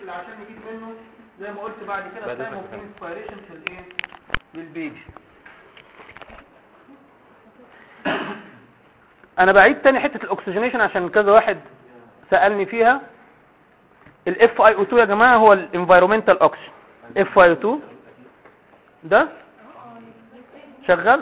اللي عشان نجيب منه زي ما قلت بعد كده بعد تايم إذنك اوف يا فندم. انسبيريشن في الايه للبيبي انا بعيد تاني حته الاكسجينيشن عشان كذا واحد سالني فيها الاف اي او 2 يا جماعه هو الانفايرمنتال اوكسجين اف اي او 2 ده شغال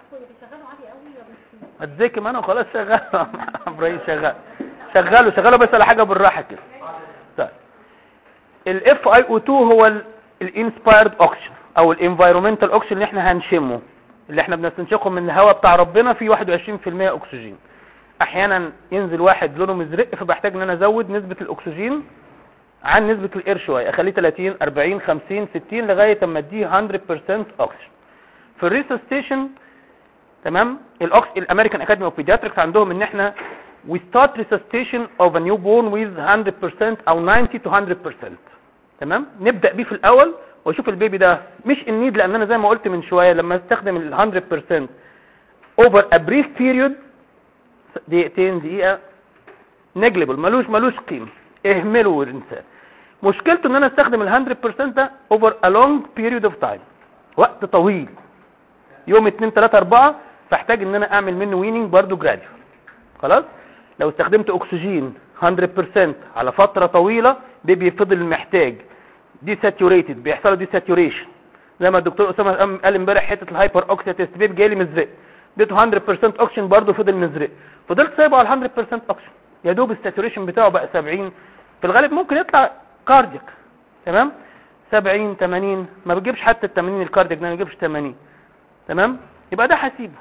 اتذكر ما انا خلاص شغال ابراهيم شغال شغاله شغاله بس على حاجه بالراحه كده طيب الاف اي او 2 هو الانسبايرد اوكسجين او الانفايرمنتال اوكسجين اللي احنا هنشمه اللي احنا بنستنشقه من الهواء بتاع ربنا فيه 21% اكسجين احيانا ينزل واحد لونه مزرق فبحتاج ان انا ازود نسبه الاكسجين عن نسبه الاير شويه اخليه 30 40 50 60 لغايه اما اديه 100% اوكسجين في الريسستيشن تمام الاوكس الامريكان اكاديمي اوف بيدياتريكس عندهم ان احنا we start resuscitation of a newborn with 100% او 90 to 100% تمام نبدا بيه في الاول واشوف البيبي ده مش النيد لان انا زي ما قلت من شويه لما استخدم ال 100% over a brief period دقيقتين دقيقه نجلبل ملوش ملوش قيمه اهمله وانساه مشكلته ان انا استخدم ال 100% ده over a long period of time وقت طويل يوم 2 3 4 فاحتاج ان انا اعمل منه ويننج برضو جراديوال خلاص لو استخدمت اكسجين 100% على فتره طويله بيبي فضل محتاج دي ساتوريتد بيحصل له دي ساتوريشن زي ما الدكتور اسامه قام- قال امبارح حته الهايبر اوكسيتيست بيبي جاي لي مزرق اديته 100% اوكسجين برضه فضل مزرق فضلت سايبه على 100% اوكسجين يا دوب الساتوريشن بتاعه بقى 70 في الغالب ممكن يطلع كاردياك تمام 70 80 ما بتجيبش حتى ال 80 الكاردياك ده ما بيجيبش 80 تمام يبقى ده هسيبه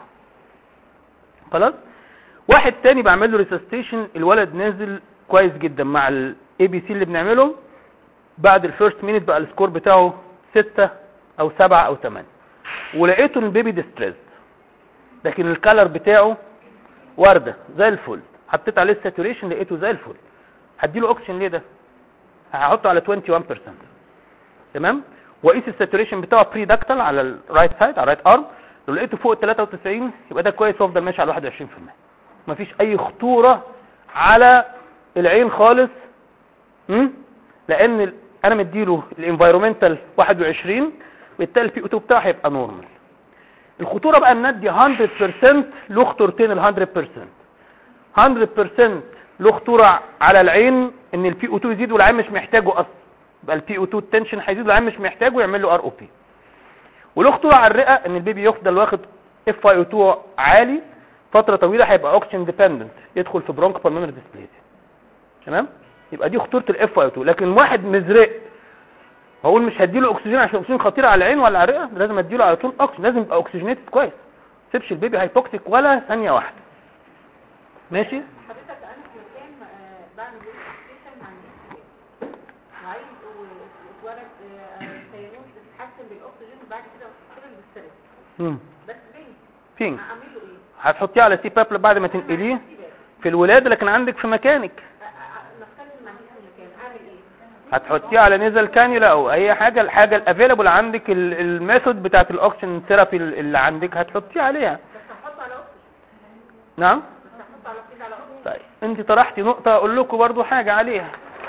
خلاص واحد تاني بعمل له ريسستيشن الولد نازل كويس جدا مع الاي بي سي اللي بنعمله بعد الفيرست مينيت بقى السكور بتاعه 6 او 7 او 8 ولقيته ان البيبي ديستريس لكن الكالر بتاعه ورده زي الفل حطيت عليه الساتوريشن لقيته زي الفل هديله اوكسجين ليه ده هحطه على 21% تمام واقيس الساتوريشن بتاعه بري داكتال على الرايت سايد على الرايت ارم لو لقيته فوق ال 93 يبقى ده كويس وافضل ماشي على 21% مفيش اي خطوره على العين خالص امم لان ال- انا مديله الانفايرومنتال 21 بالتالي البي او 2 بتاعه هيبقى نورمال الخطوره بقى ان ندي 100% له خطورتين ال 100% 100% له خطوره على العين ان البي او 2 يزيد والعين مش محتاجه اصلا يبقى البي او 2 التنشن هيزيد والعين مش محتاجه يعمل له ار او بي وله خطوره على الرئه ان البيبي يفضل واخد اف اي او 2 عالي فتره طويله هيبقى اوكسجين ديبندنت يدخل في برونك بالمونري ديسبليزيا تمام يبقى دي خطوره الاف اي او 2 لكن واحد مزرق هقول مش هديله اكسجين عشان الاكسجين خطير على العين ولا على الرئه لازم اديله على طول اكسجين لازم يبقى اوكسجينيتد كويس ما تسيبش البيبي هايبوكسيك ولا ثانيه واحده ماشي حضرتك انا في مكان آه، بعمل ريسبشن مع الناس وعايز اتولد سيروس بتتحسن بالاكسجين وبعد كده فضل بالسرد امم بس بين فين اعمل له ايه؟ هتحطيه على سي باب بعد ما تنقليه في الولاده لكن عندك في مكانك نتكلم مع الناس في المكان اعمل ايه؟ هتحطيه على نيزل كانيولا او اي حاجه الحاجه الافيلابل عندك ال- الميثود بتاعت الاوكسجين ثيرابي اللي عندك هتحطيه عليها بس هحطه على اكسجين نعم بس هحطه على كده على اكسجين طيب انت طرحتي نقطه اقول لكم برضو حاجه عليها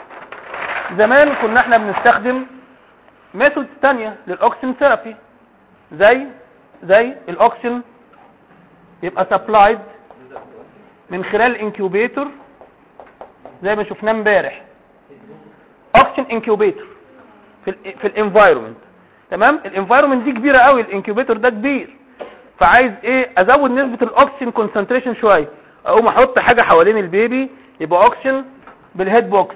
زمان كنا احنا بنستخدم ميثود تانية للاوكسجين ثيرابي زي زي الاوكسجين يبقى سبلايد من خلال الانكيوبيتور زي ما شفناه امبارح اوكسجين انكيوبيتور في ال في الانفايرمنت تمام الانفايرمنت دي كبيره قوي الانكيوبيتور ده كبير فعايز ايه ازود نسبه الاوكسجين كونسنتريشن شويه اقوم احط حاجه حوالين البيبي يبقى اوكسجين بالهيد بوكس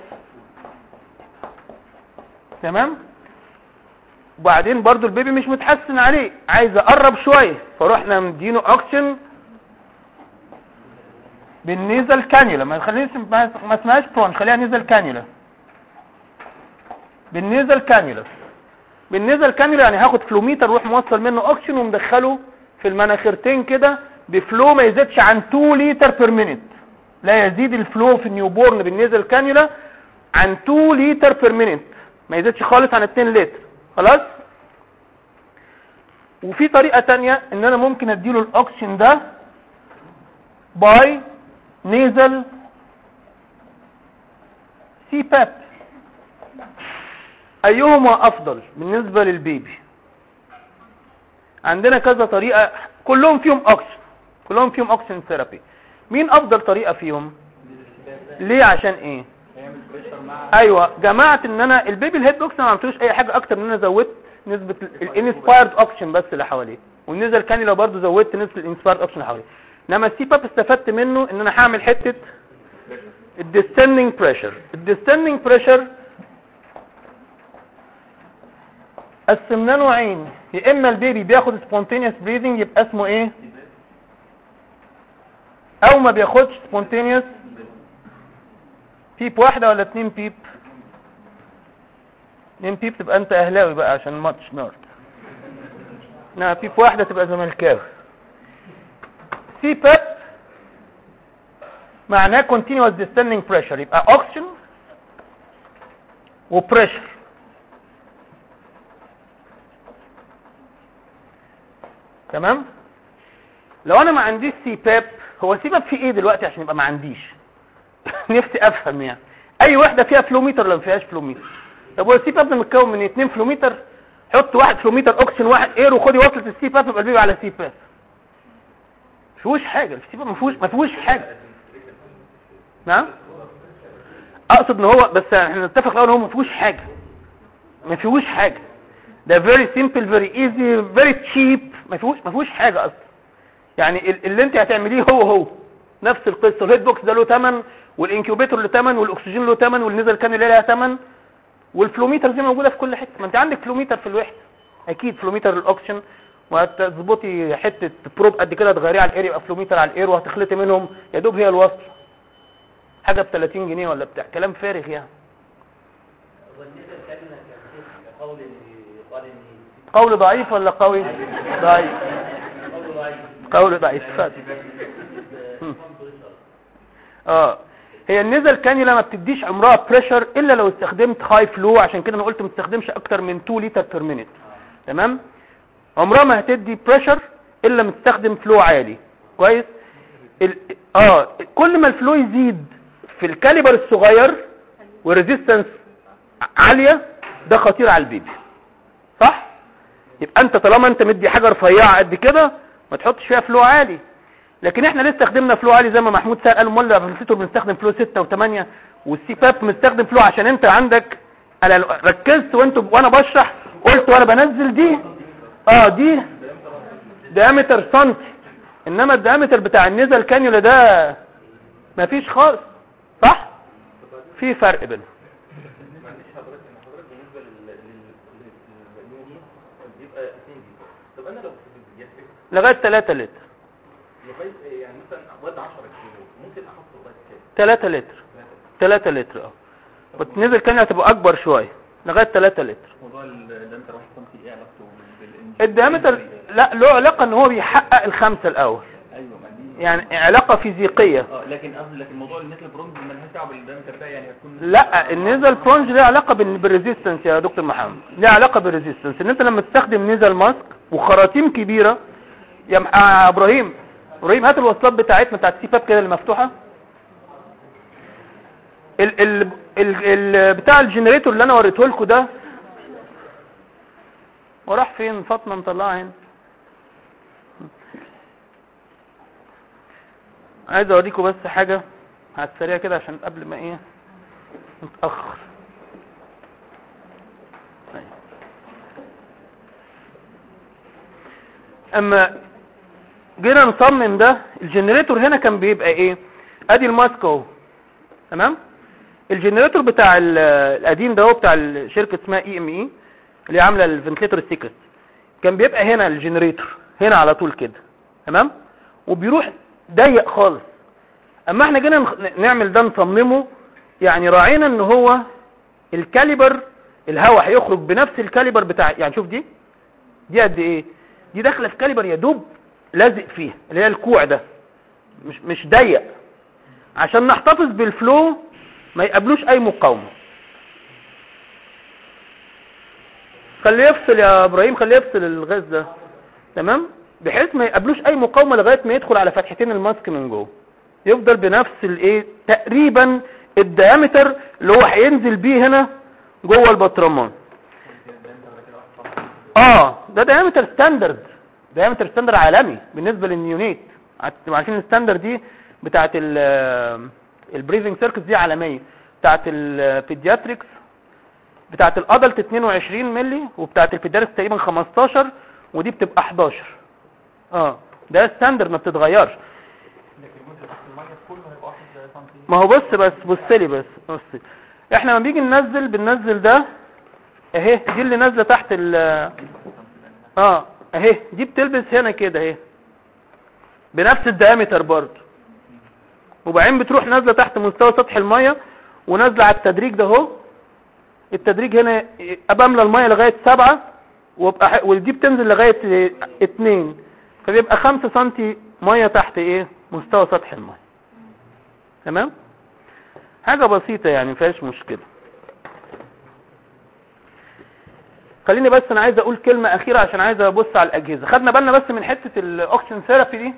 تمام وبعدين برضو البيبي مش متحسن عليه عايز اقرب شويه فروحنا مدينه اوكسجين بالنيزل كانيولا ما خليش ما ما اسمهاش برون خليها نيزل كانيولا بالنيزل كانيولا بالنيزل كانيولا يعني هاخد فلوميتر اروح موصل منه اوكسجين ومدخله في المناخيرتين كده بفلو ما يزيدش عن 2 لتر بير مينيت لا يزيد الفلو في النيوبورن بالنيزل كانيولا عن 2 لتر بير مينيت ما يزيدش خالص عن 2 لتر خلاص وفي طريقة تانية ان انا ممكن اديله الاوكسجين ده باي نيزل سي باب ايهما افضل بالنسبة للبيبي عندنا كذا طريقة كلهم فيهم اوكسجين كلهم فيهم اوكسجين ثيرابي مين افضل طريقة فيهم ليه عشان ايه هيعمل بريشر مع ايوه جمعت ان انا البيبي الهيد اوكسجين ما عملتلوش اي حاجه اكتر من ان انا زودت نسبه الانسبايرد اوكسجين بس اللي حواليه والنزل كانيولا برضو زودت نسبه الانسبايرد اوكسجين اللي حواليه انما السي باب استفدت منه ان انا هعمل حته الديستندنج بريشر الديستندنج بريشر قسمناه نوعين يا اما البيبي بياخد سبونتينيوس بريذنج يبقى اسمه ايه او ما بياخدش سبونتينيوس بيب واحده ولا اتنين بيب اتنين بيب تبقى انت اهلاوي بقى عشان الماتش نار لا بيب واحده تبقى زملكاوي سي باب معناه continuous descending pressure يبقى oxygen وبريشر تمام لو انا ما عنديش سي باب هو سي باب في ايه دلوقتي عشان يبقى ما عنديش نفسي افهم يعني اي وحده فيها فلوميتر ولا ما فيهاش فلوميتر طب هو السي باب متكون من 2 فلوميتر حط واحد فلوميتر اوكسجين واحد اير وخدي وصله السي باب يبقى البيبي على سي باب ما فيهوش حاجه السي باب ما فيهوش ما فيهوش حاجه نعم اقصد ان هو بس احنا نتفق الاول ان هو ما فيهوش حاجه ما فيهوش حاجه ده فيري سيمبل فيري ايزي فيري تشيب ما فيهوش ما فيهوش حاجه اصلا يعني ال- اللي انت هتعمليه هو هو نفس القصه الهيد بوكس ده له ثمن والانكيوبيتور له ثمن والاكسجين له ثمن والنزل كان لها ثمن والفلوميتر دي موجوده في كل حته ما انت عندك فلوميتر في الوحده اكيد فلوميتر الاكسجين وهتظبطي حته بروب قد كده تغيريه على الاير يبقى فلوميتر على الاير وهتخلطي منهم يا دوب هي الوصل حاجه ب 30 جنيه ولا بتاع كلام فارغ يعني والنسبة الكلمة كان قول إن قال إن قول ضعيف ولا قوي ضعيف قول ضعيف قول ضعيف فات مم. اه هي النزل كانيولا ما بتديش عمرها بريشر الا لو استخدمت هاي فلو عشان كده انا قلت ما تستخدمش اكتر من 2 لتر بير مينيت تمام عمرها ما هتدي بريشر الا لما تستخدم فلو عالي كويس ال... اه كل ما الفلو يزيد في الكاليبر الصغير وريزيستنس عاليه ده خطير على البيبي صح يبقى انت طالما انت مدي حاجه رفيعه قد كده ما تحطش فيها فلو عالي لكن احنا ليه استخدمنا فلو عالي زي ما محمود سال قال امال الفلتر بنستخدم فلو 6 و8 والسي باب بنستخدم فلو عشان انت عندك انا ركزت وانت وانا بشرح قلت وانا بنزل دي اه دي ديامتر سنتي انما الديامتر بتاع النزل كانيولا ده مفيش خالص صح في فرق بينهم معلش حضرتك ان حضرتك بالنسبه لل لل للنيوني بيبقى 2 دي طب انا لو في البيدياتريك لغايه 3 لتر لغايه يعني مثلا واد 10 كيلو ممكن احط لغايه كام 3 لتر 3 لتر اه والنزل كانيولا هتبقى اكبر شويه لغايه 3 لتر موضوع الدمتر 1 سم ايه علاقته بالانجل الديامتر لا له علاقه ان هو بيحقق الخمسه الاول ايوه ما دي يعني علاقه فيزيقيه اه لكن قصدي لكن موضوع النسل برونز مالهاش دعوه بالدمتر ده يعني هتكون لا النيزل برونج ليه علاقه بال- بالريزيستنس يا دكتور محمد ليه علاقه بالريزيستنس ان انت لما تستخدم نيزل ماسك وخراطيم كبيره يا م- آه ابراهيم ابراهيم هات الوصلات بتاعتنا بتاعت سي باب كده اللي مفتوحه ال ال ال ال بتاع الجنريتور اللي انا وريته لكم ده وراح فين فاطمه مطلعها هنا عايز اوريكم بس حاجه على السريع كده عشان قبل ما ايه متأخر طيب. اما جينا نصمم ده الجنريتور هنا كان بيبقى ايه ادي الماسك اهو تمام الجنريتور بتاع ال- القديم ده هو بتاع الشركه اسمها اي ام اي اللي هي عامله الفنتليتور السيكرت كان بيبقى هنا الجنريتور هنا على طول كده تمام وبيروح ضيق خالص اما احنا جينا نخ- نعمل ده نصممه يعني راعينا ان هو الكاليبر الهواء هيخرج بنفس الكاليبر بتاع يعني شوف دي دي قد ايه دي داخله في كاليبر يا دوب لازق فيه اللي هي الكوع ده مش مش ضيق عشان نحتفظ بالفلو ما يقابلوش اي مقاومه خليه يفصل يا ابراهيم خليه يفصل الغاز ده تمام بحيث ما يقابلوش اي مقاومه لغايه ما يدخل على فتحتين الماسك من جوه يفضل بنفس الايه تقريبا الديامتر اللي هو هينزل بيه هنا جوه البطرمان اه ده diameter standard diameter standard عالمي بالنسبه للنيونيت عت- عارفين الستاندرد دي بتاعت ال البريزنج سيركس دي عالميه بتاعت البيدياتريكس بتاعت الادلت 22 مللي وبتاعت البيدياتريكس تقريبا 15 ودي بتبقى 11 اه ده ستاندرد ما بتتغيرش لكن المده تحت الميه كله هيبقى 1 سم ما هو بص بس بص لي بس بص لي. احنا لما بيجي ننزل بننزل ده اهي دي اللي نازله تحت ال اه اهي دي بتلبس هنا كده اهي بنفس الديامتر برضه وبعدين بتروح نازله تحت مستوى سطح الميه ونازله على التدريج ده اهو التدريج هنا ابقى املى الميه لغايه سبعة وابقى ح- ودي بتنزل لغايه اه، اتنين فبيبقى خمسة سنتي ميه تحت ايه مستوى سطح الميه تمام حاجه بسيطه يعني مفيهاش مشكله خليني بس انا عايز اقول كلمه اخيره عشان عايز ابص على الاجهزه خدنا بالنا بس من حته الاوكسجين ثيرابي دي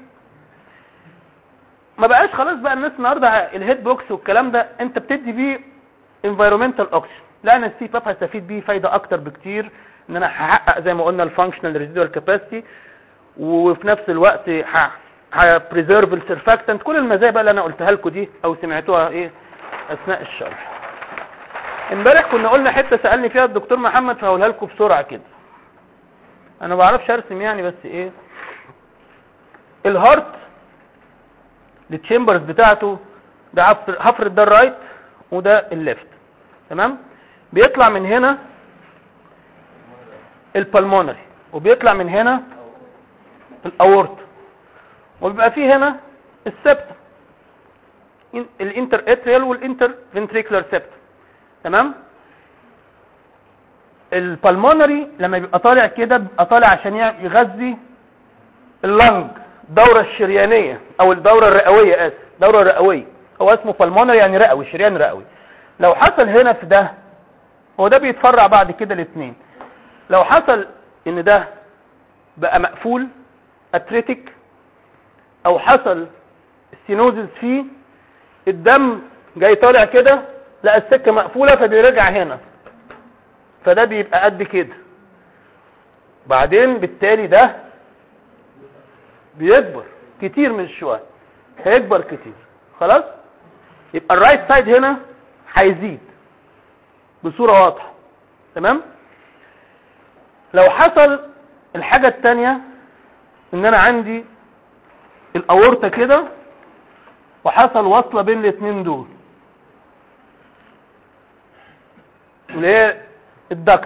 ما بقاش خلاص بقى الناس النهارده الهيد بوكس والكلام ده انت بتدي بيه انفايرمنتال اوكسجين لا انا السي باب هستفيد بيه فايده اكتر بكتير ان انا هحقق زي ما قلنا الفانكشنال ريزيدوال كاباسيتي وفي نفس الوقت هبريزيرف السرفاكتنت كل المزايا بقى اللي انا قلتها لكم دي او سمعتوها ايه اثناء الشرح امبارح كنا قلنا حته سالني فيها الدكتور محمد فهقولها لكم بسرعه كده انا ما بعرفش ارسم يعني بس ايه الهارت التشامبرز بتاعته ده هفر- هفرد ده الرايت وده الليفت تمام بيطلع من هنا البلمونري وبيطلع من هنا الاورت وبيبقى فيه هنا السبتم الانتر اتريال والانتر فنتريكولار سبتم تمام البلمونري لما بيبقى طالع كده بيبقى طالع عشان يع- يغذي اللنج الدورة الشريانية او الدورة الرئوية اسف الدورة الرئوية هو اسمه بالمونري يعني رئوي شريان رئوي لو حصل هنا في ده هو ده بيتفرع بعد كده الاثنين لو حصل ان ده بقى مقفول اتريتيك او حصل السينوزس فيه الدم جاي طالع كده لا السكه مقفوله فبيرجع هنا فده بيبقى قد كده بعدين بالتالي ده بيكبر كتير من شويه هيكبر كتير خلاص يبقى الرايت سايد هنا هيزيد بصوره واضحه تمام لو حصل الحاجه الثانيه ان انا عندي الاورطه كده وحصل وصله بين الاثنين دول اللي هي الدكتس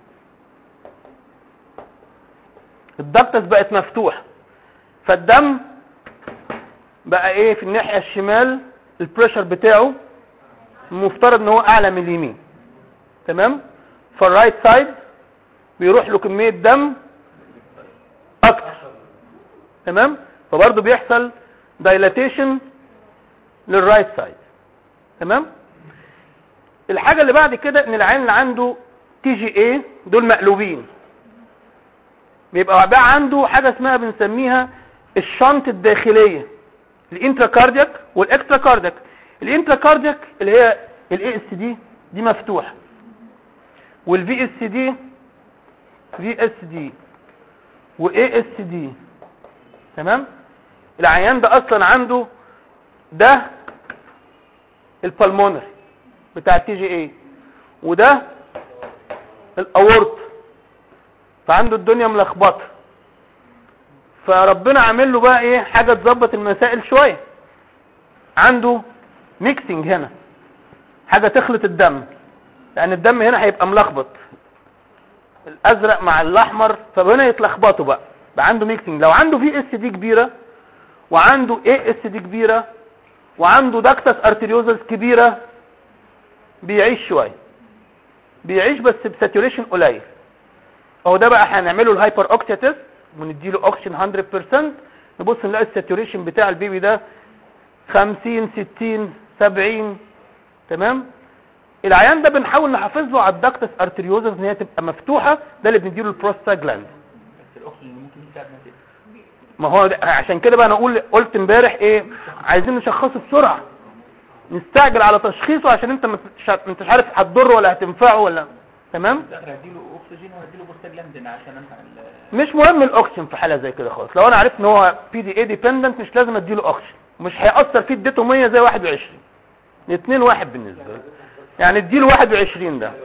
الدكتس بقت مفتوحه فالدم بقى ايه في الناحيه الشمال البريشر بتاعه المفترض ان هو اعلى من اليمين تمام فالرايت سايد بيروح له كميه دم اكتر تمام فبرضه بيحصل دايلاتيشن للرايت سايد تمام الحاجه اللي بعد كده ان العين اللي عنده تي جي اي دول مقلوبين بيبقى بقى عنده حاجه اسمها بنسميها الشنط الداخليه الانترا كاردياك والاكسترا كاردياك الانترا كاردياك اللي هي الاي اس دي دي مفتوحه والفي اس دي في اس دي واي اس دي تمام العيان ده اصلا عنده ده البلمونري بتاع التي جي اي وده الاورط فعنده الدنيا ملخبطه فربنا عامل له بقى ايه حاجه تظبط المسائل شويه عنده ميكسنج هنا حاجه تخلط الدم لان الدم هنا هيبقى ملخبط الازرق مع الاحمر فهنا يتلخبطوا بقى بقى عنده ميكسنج لو عنده في اس دي كبيره وعنده اي اس دي كبيره وعنده داكتس ارتريوزس كبيره بيعيش شويه بيعيش بس بساتوريشن قليل اهو ده بقى هنعمله الهايبر اوكسيا تيست ونديله اوكسجين 100% نبص نلاقي الساتوريشن بتاع البيبي ده 50 60 70 تمام العيان ده بنحاول نحافظ له على الداكتس ارتريوزس ان هي تبقى مفتوحه ده اللي بنديله البروستاجلاند بس الاكسجين ممكن يساعد نفسه ما هو ده عشان كده بقى انا اقول قلت امبارح ايه عايزين نشخصه بسرعه نستعجل على تشخيصه عشان انت ما انتش عارف هتضره ولا هتنفعه ولا تمام في الاخر هديله اكسجين وهديله بوستاجلاندين عشان امنع ال مش مهم الاكسجين في حاله زي كده خالص لو انا عرفت ان هو بي دي اي ديبندنت مش لازم اديله اكسجين مش هيأثر فيه اديته 100 زي 21 الاثنين واحد بالنسبه لي يعني اديله 21 ده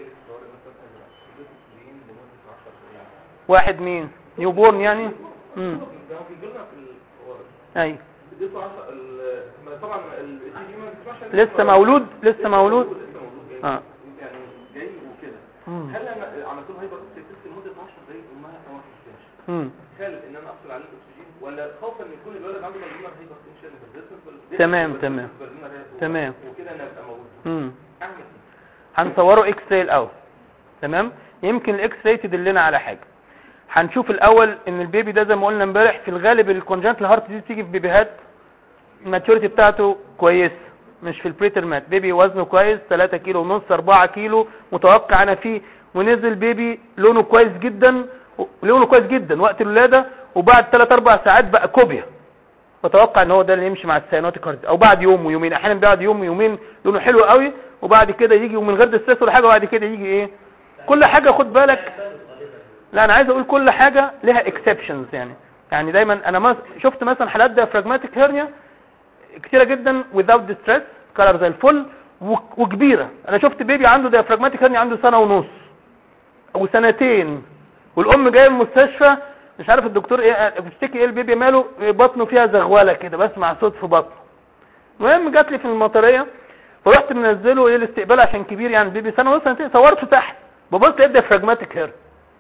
واحد مين نيو بورن يعني امم ده هو بيجي لنا في ال- هو ايوه اديته 10 ال- ما طبعا السي دي ما بتسمعش عن- لسه مولود لسه مولود لسه مولود جاي اه يعني جاي وكده مم. هل انا عملت له هايبر اوكسيد تيست لمده 10 دقايق وما ما فيش مم. هل ان انا افصل عليه الاكسجين ولا خوفا ان يكون الولد عنده بالمونر هايبر تنشن تمام، تمام. تمام. وكده انا ابقى موجود مم. اعمل ايه هنصوره اكس راي الاول تمام يمكن الاكس راي تدلنا على حاجه هنشوف الاول ان البيبي ده زي ما قلنا امبارح في الغالب الكونجنتال هارت دي بتيجي في بيبيهات الماتيوريتي بتاعته كويس مش في البريترمات بيبي وزنه كويس 3 كيلو ونص 4 كيلو متوقع انا فيه ونزل بيبي لونه كويس جدا لونه كويس جدا وقت الولاده وبعد 3 4 ساعات بقى كوبيا فتوقع ان هو ده اللي يمشي مع السيانوتيك هارت او بعد يوم ويومين احيانا بعد يوم ويومين لونه حلو قوي وبعد كده يجي ومن غير دستريس ولا حاجه وبعد كده يجي ايه كل حاجه خد بالك لا انا عايز اقول كل حاجه لها اكسبشنز يعني يعني دايما انا ما شفت مثلا حالات diaphragmatic هيرنيا كتيره جدا without distress كلر زي الفل و- وكبيره انا شفت بيبي عنده diaphragmatic هيرنيا عنده سنه ونص او سنتين والام جايه من المستشفى مش عارف الدكتور ايه بتشتكي ايه البيبي ماله بطنه فيها زغوله كده بسمع صوت في بطنه المهم جات لي في المطريه فرحت منزله ايه الاستقبال عشان كبير يعني البيبي سنه ونص سنتين صورته تحت ببص لقيت diaphragmatic هيرنيا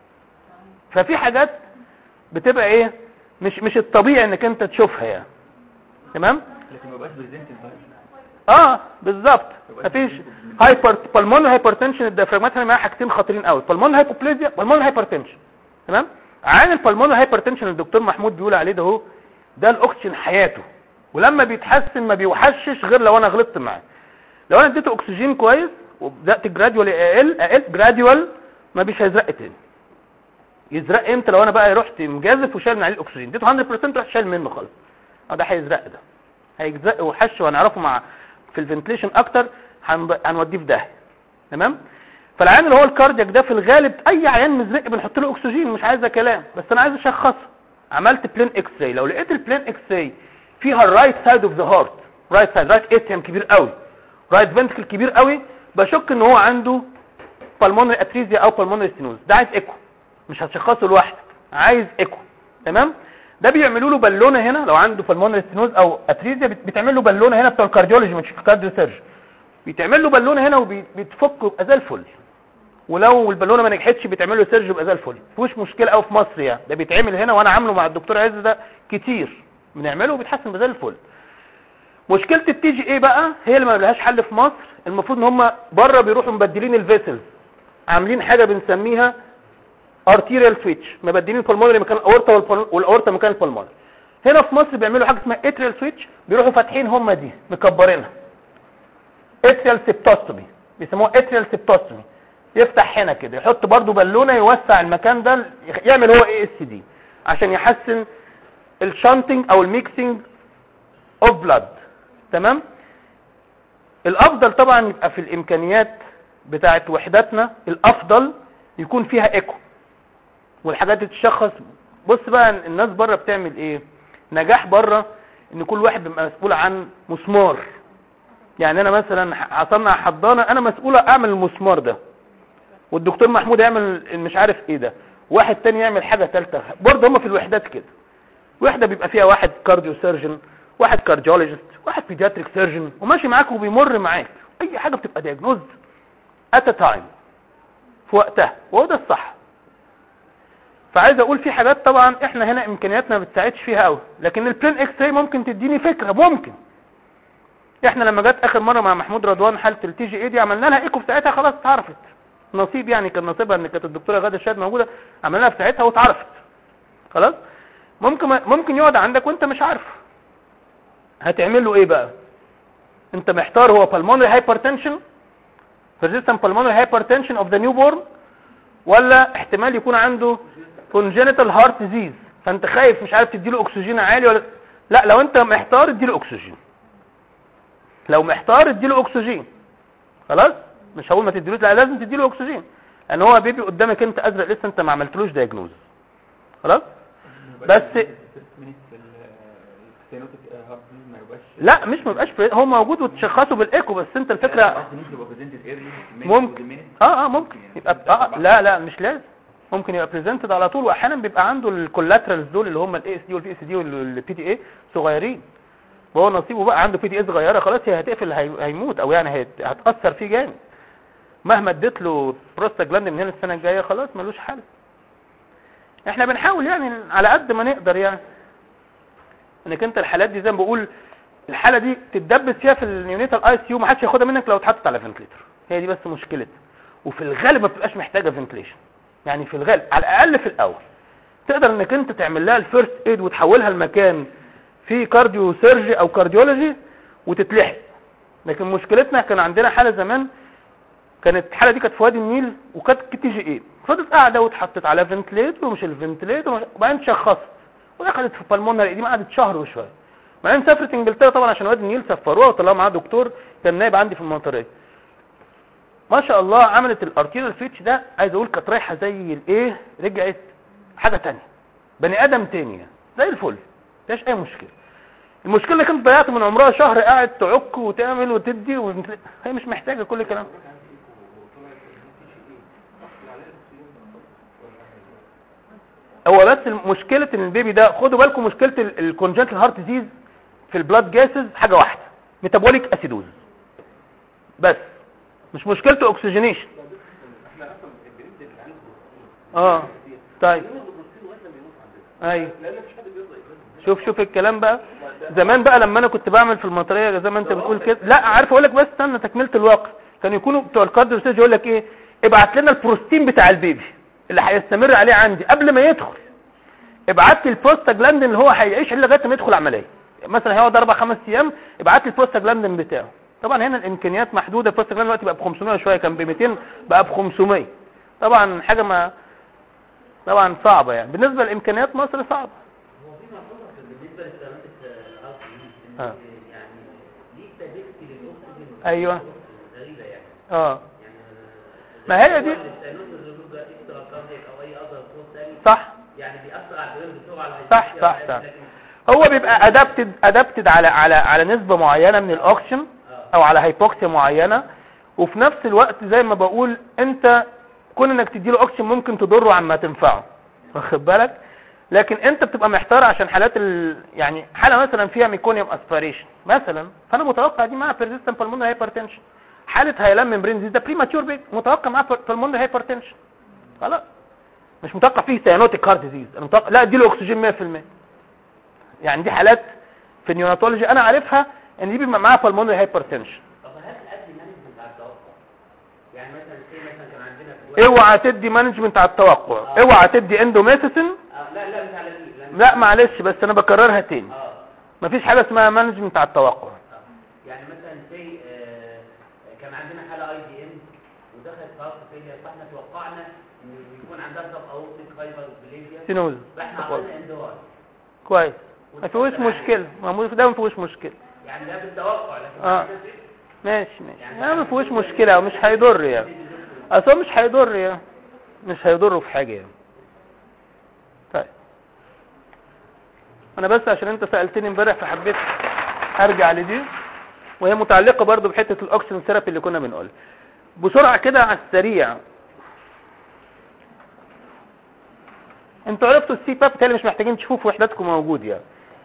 ففي حاجات بتبقى ايه مش مش الطبيعي انك انت تشوفها يعني تمام لكن ما يبقاش بريزنت الفيروس اه بالظبط مفيش هايبر بالمونري هايبرتنشن الديافراجمات هنا معاها حاجتين خطيرين قوي بالمونري هايبوبليزيا بالمونري هايبرتنشن تمام عين البالمونري هايبرتنشن اللي الدكتور محمود بيقول عليه ده اهو ده الاكسجين حياته ولما بيتحسن ما بيوحشش غير لو انا غلطت معاه لو انا اديته اكسجين كويس وبدات جراديوال اقل اقل جراديوال ما بيش هيزرق تاني يزرق امتى لو انا بقى رحت مجازف وشايل من عليه الاكسجين اديته 100% رحت شايل منه خالص اه ده هيزرق ده هيجزق وحش وهنعرفه مع في الفنتليشن اكتر هنض- هنوديه في داهيه تمام فالعيان اللي هو الكاردياك ده في الغالب اي عيان مزرق بنحط له اكسجين مش عايزه كلام بس انا عايز اشخصه عملت بلين اكس راي لو لقيت البلين اكس راي فيها الرايت سايد اوف ذا هارت رايت سايد رايت اتريم كبير قوي رايت فنتكل كبير قوي بشك ان هو عنده بالمونري اتريزيا او بالمونري ستينوز ده عايز ايكو مش هتشخصه لوحدك عايز ايكو تمام ده بيعملوا له بالونه هنا لو عنده بالمونري ستينوز او اتريزيا بت- بتعمل له بالونه هنا بتوع الكارديولوجي مش الكارديو سيرجن بيتعمل له بالونه هنا وبيتفك ويبقى زي الفل ولو البالونه ما نجحتش بيتعمل له سيرجي يبقى زي الفل مفيش مشكله قوي في مصر يعني ده بيتعمل هنا وانا عامله مع الدكتور عز ده كتير بنعمله وبيتحسن يبقى زي الفل مشكله التي جي ايه بقى هي اللي ما لهاش حل في مصر المفروض ان هم بره بيروحوا مبدلين الفيسلز عاملين حاجه بنسميها ارتيريال سويتش مبدلين البلمونري مكان الاورتا والبل- والاورتا مكان البلمونري هنا في مصر بيعملوا حاجه اسمها اتريال سويتش بيروحوا فاتحين هم دي مكبرينها اتريال سيبتوستومي بيسموها اتريال سيبتوستومي يفتح هنا كده يحط برضو بالونه يوسع المكان ده يعمل هو اي اس دي عشان يحسن الشانتنج او الميكسنج اوف بلاد تمام الافضل طبعا يبقى في الامكانيات بتاعت وحداتنا الافضل يكون فيها ايكو والحاجات دي تشخص بص بقى الناس بره بتعمل ايه نجاح بره ان كل واحد بيبقى مسؤول عن مسمار يعني انا مثلا هصنع حضانه انا مسؤول اعمل المسمار ده والدكتور محمود يعمل مش عارف ايه ده واحد تاني يعمل حاجه ثالثه برضه هم في الوحدات كده وحده بيبقى فيها واحد كارديو سيرجن واحد كارديولوجيست واحد بيدياتريك سيرجن وماشي معاك وبيمر معاك اي حاجه بتبقى دياجنوز ات تايم في وقتها وهو ده الصح فعايز اقول في حاجات طبعا احنا هنا امكانياتنا ما بتساعدش فيها قوي لكن البلين اكس راي ممكن تديني فكره ممكن احنا لما جت اخر مره مع محمود رضوان حاله التي جي اي دي عملنا لها ايكو في ساعتها خلاص اتعرفت نصيب يعني كان نصيبها ان كانت الدكتوره غاده الشاهد موجوده عملنا لها في ساعتها واتعرفت خلاص ممكن ممكن يقعد عندك وانت مش عارف هتعمل له ايه بقى انت محتار هو pulmonary hypertension persistent pulmonary hypertension of the newborn ولا احتمال يكون عنده congenital heart disease فانت خايف مش عارف تديله اكسجين عالي ولا لا لو انت محتار اديله اكسجين لو محتار اديله اكسجين خلاص مش هقول ما تديلوش لا لازم تديله اكسجين ان هو بيبي قدامك انت ازرق لسه انت ما عملتلوش دايجنوز خلاص بس السينوتيك هارت ديزيز ما يبقاش لا مش ما يبقاش بري- هو موجود وتشخصه بالايكو بس انت الفكره قصدي ممكن يبقى بريزنتد ايرلي ممكن اه اه ممكن يبقى آه لا لا مش لازم ممكن يبقى بريزنتد على طول واحيانا بيبقى عنده الكولاترالز دول اللي هم الاي اس دي والبي اس دي والبي دي اي صغيرين وهو نصيبه بقى عنده بي دي اي صغيره خلاص هي هتقفل هي- هيموت او يعني هت- هتاثر فيه جامد مهما اديت له بروستاجلاند من هنا السنه الجايه خلاص ملوش حل احنا بنحاول يعني على قد ما نقدر يعني انك انت الحالات دي زي ما بقول الحاله دي تتدبس فيها في النيونيتال اي سي يو ما حدش ياخدها منك لو اتحطت على فنتليتر هي دي بس مشكلتها وفي الغالب ما بتبقاش محتاجه فنتليشن يعني في الغالب على الاقل في الاول تقدر انك انت تعمل لها الفيرست ايد وتحولها لمكان فيه كارديو سيرجي او كارديولوجي وتتلحق لكن مشكلتنا كان عندنا حاله زمان كانت الحاله دي كانت في وادي النيل وكانت تي جي اي فضلت قاعده واتحطت على فنتليتر ومش الفنتليتر ومش- وبعدين شخصت ودخلت في بالمونري دي قعدت شهر وشويه بعدين سافرت انجلترا طبعا عشان وادي النيل سفروها وطلعوا معاها دكتور كان نايب عندي في المنطقه ما شاء الله عملت الارتيريال فيتش ده عايز اقول كانت رايحه زي الايه رجعت حاجه تانية بني ادم تاني يعني. زي الفل مفيهاش اي مشكله المشكله انك انت ضيعت من عمرها شهر قاعد تعك وتعمل وتدي ومثل- هي مش محتاجه كل الكلام هو بس مشكله ان البيبي ده خدوا بالكم مشكله الكونجنتال هارت ديزيز في البلاد جاسز حاجه واحده ميتابوليك اسيدوز بس مش مشكلته اوكسجينيشن احنا اصلا بنبدا العيال اه طيب بنقول البروتين لغايه لما يموت عندنا ايوه لان مفيش حد بيرضى يجهزهم شوف شوف الكلام بقى زمان بقى لما انا كنت بعمل في المطريه زي ما انت بتقول كده لا عارف اقول لك بس استنى تكمله الواقع كانوا يكونوا بتوع الكارديو سيرجي يقول لك ايه ابعت لنا البروستين بتاع البيبي اللي هيستمر عليه عندي قبل ما يدخل ابعت لي البروستاجلاندين اللي هو هيعيش عليه لغايه ما يدخل عمليه مثلا هيقعد اربع خمس ايام ابعت لي البروستاجلاندين بتاعه طبعا هنا الامكانيات محدوده البروستاجلاندين دلوقتي بقى ب 500 شويه كان ب 200 بقى ب 500 طبعا حاجه ما طبعا صعبه يعني بالنسبه لامكانيات مصر صعبه هو في ملحوظه بالنسبه للسيراميك الارض دي آه. ان يعني ليه تدفي للاكسجين أيوة. غريبه يعني اه يعني ما هي دي الثانوس اللي ده اكسترا كارديك او اي اذر صوت ثاني صح يعني بيأثر على البرين بسرعه على صح، الهيستيريا صح، والحاجات صح. دي، لكن هو بيبقى ادابتد ادابتد على على على نسبه معينه من الاوكسجين او على هايبوكسيا معينه وفي نفس الوقت زي ما بقول انت كون انك تديله اوكسجين ممكن تضره عما تنفعه واخد بالك لكن انت بتبقى محتار عشان حالات ال... يعني حاله مثلا فيها ميكونيوم اسبيريشن مثلا فانا متوقع دي معاها بيرزيستنت بالمونري هايبرتنشن حاله هيلان ممبرين دي ده بريماتور بيج متوقع معاها بالمونري هايبرتنشن خلاص مش متوقع فيه سيانوتيك هارت ديزيز انا متوقع لا اديله اكسجين 100% يعني دي حالات في النيوناتولوجي انا عارفها ان دي بيبقى معاها بالمونري هايبرتنشن طب هل الادي مانجمنت على التوقع يعني مثلا زي مثلا كان عندنا في الوقت اوعى تدي مانجمنت على التوقع اوعى تدي اندوميسيسن آه لا لا مش على دي لأن- لا معلش بس انا بكررها تاني اه مفيش حاجه اسمها مانجمنت على التوقع آه. يعني مثلا زي آه كان عندنا حاله اي دي ام ودخلت في هارت فيلير فاحنا توقعنا ان يكون عندها سب اورتيك هايبر بليزيا سينوز فاحنا عملنا اندوار كويس ما فيهوش مشكله ما مو- ده ما فيهوش مشكله يعني ده بالتوقع لكن آه. بعد كده ماشي ماشي لا ما فيهوش مشكله ومش هيضر يعني اصل هو مش هيضر يعني مش هيضره في حاجه يعني طيب انا بس عشان انت سالتني امبارح فحبيت ارجع لدي وهي متعلقه برضو بحته الاكسجين ثيرابي اللي كنا بنقولها بسرعه كده على السريع انتوا عرفتوا السي باب بالتالي مش محتاجين تشوفوه في وحداتكم موجود يعني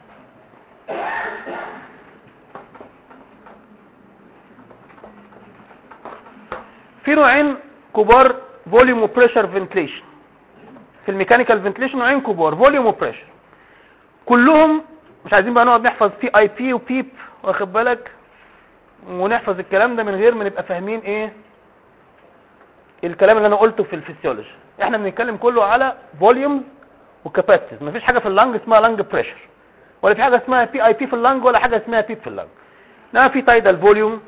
في نوعين كبار فوليوم وبريشر فنتليشن في الميكانيكال فنتليشن نوعين كبار فوليوم وبريشر كلهم مش عايزين بقى نقعد نحفظ بي اي بي وبيب واخد بالك ونحفظ الكلام ده من غير ما نبقى فاهمين ايه الكلام اللي انا قلته في الفسيولوجي احنا بنتكلم كله على فوليومز وكاباسيتيز مفيش حاجه في اللنج اسمها لنج بريشر ولا في حاجه اسمها بي اي بي في اللنج ولا حاجه اسمها بيب في اللنج انما في تايدال فوليوم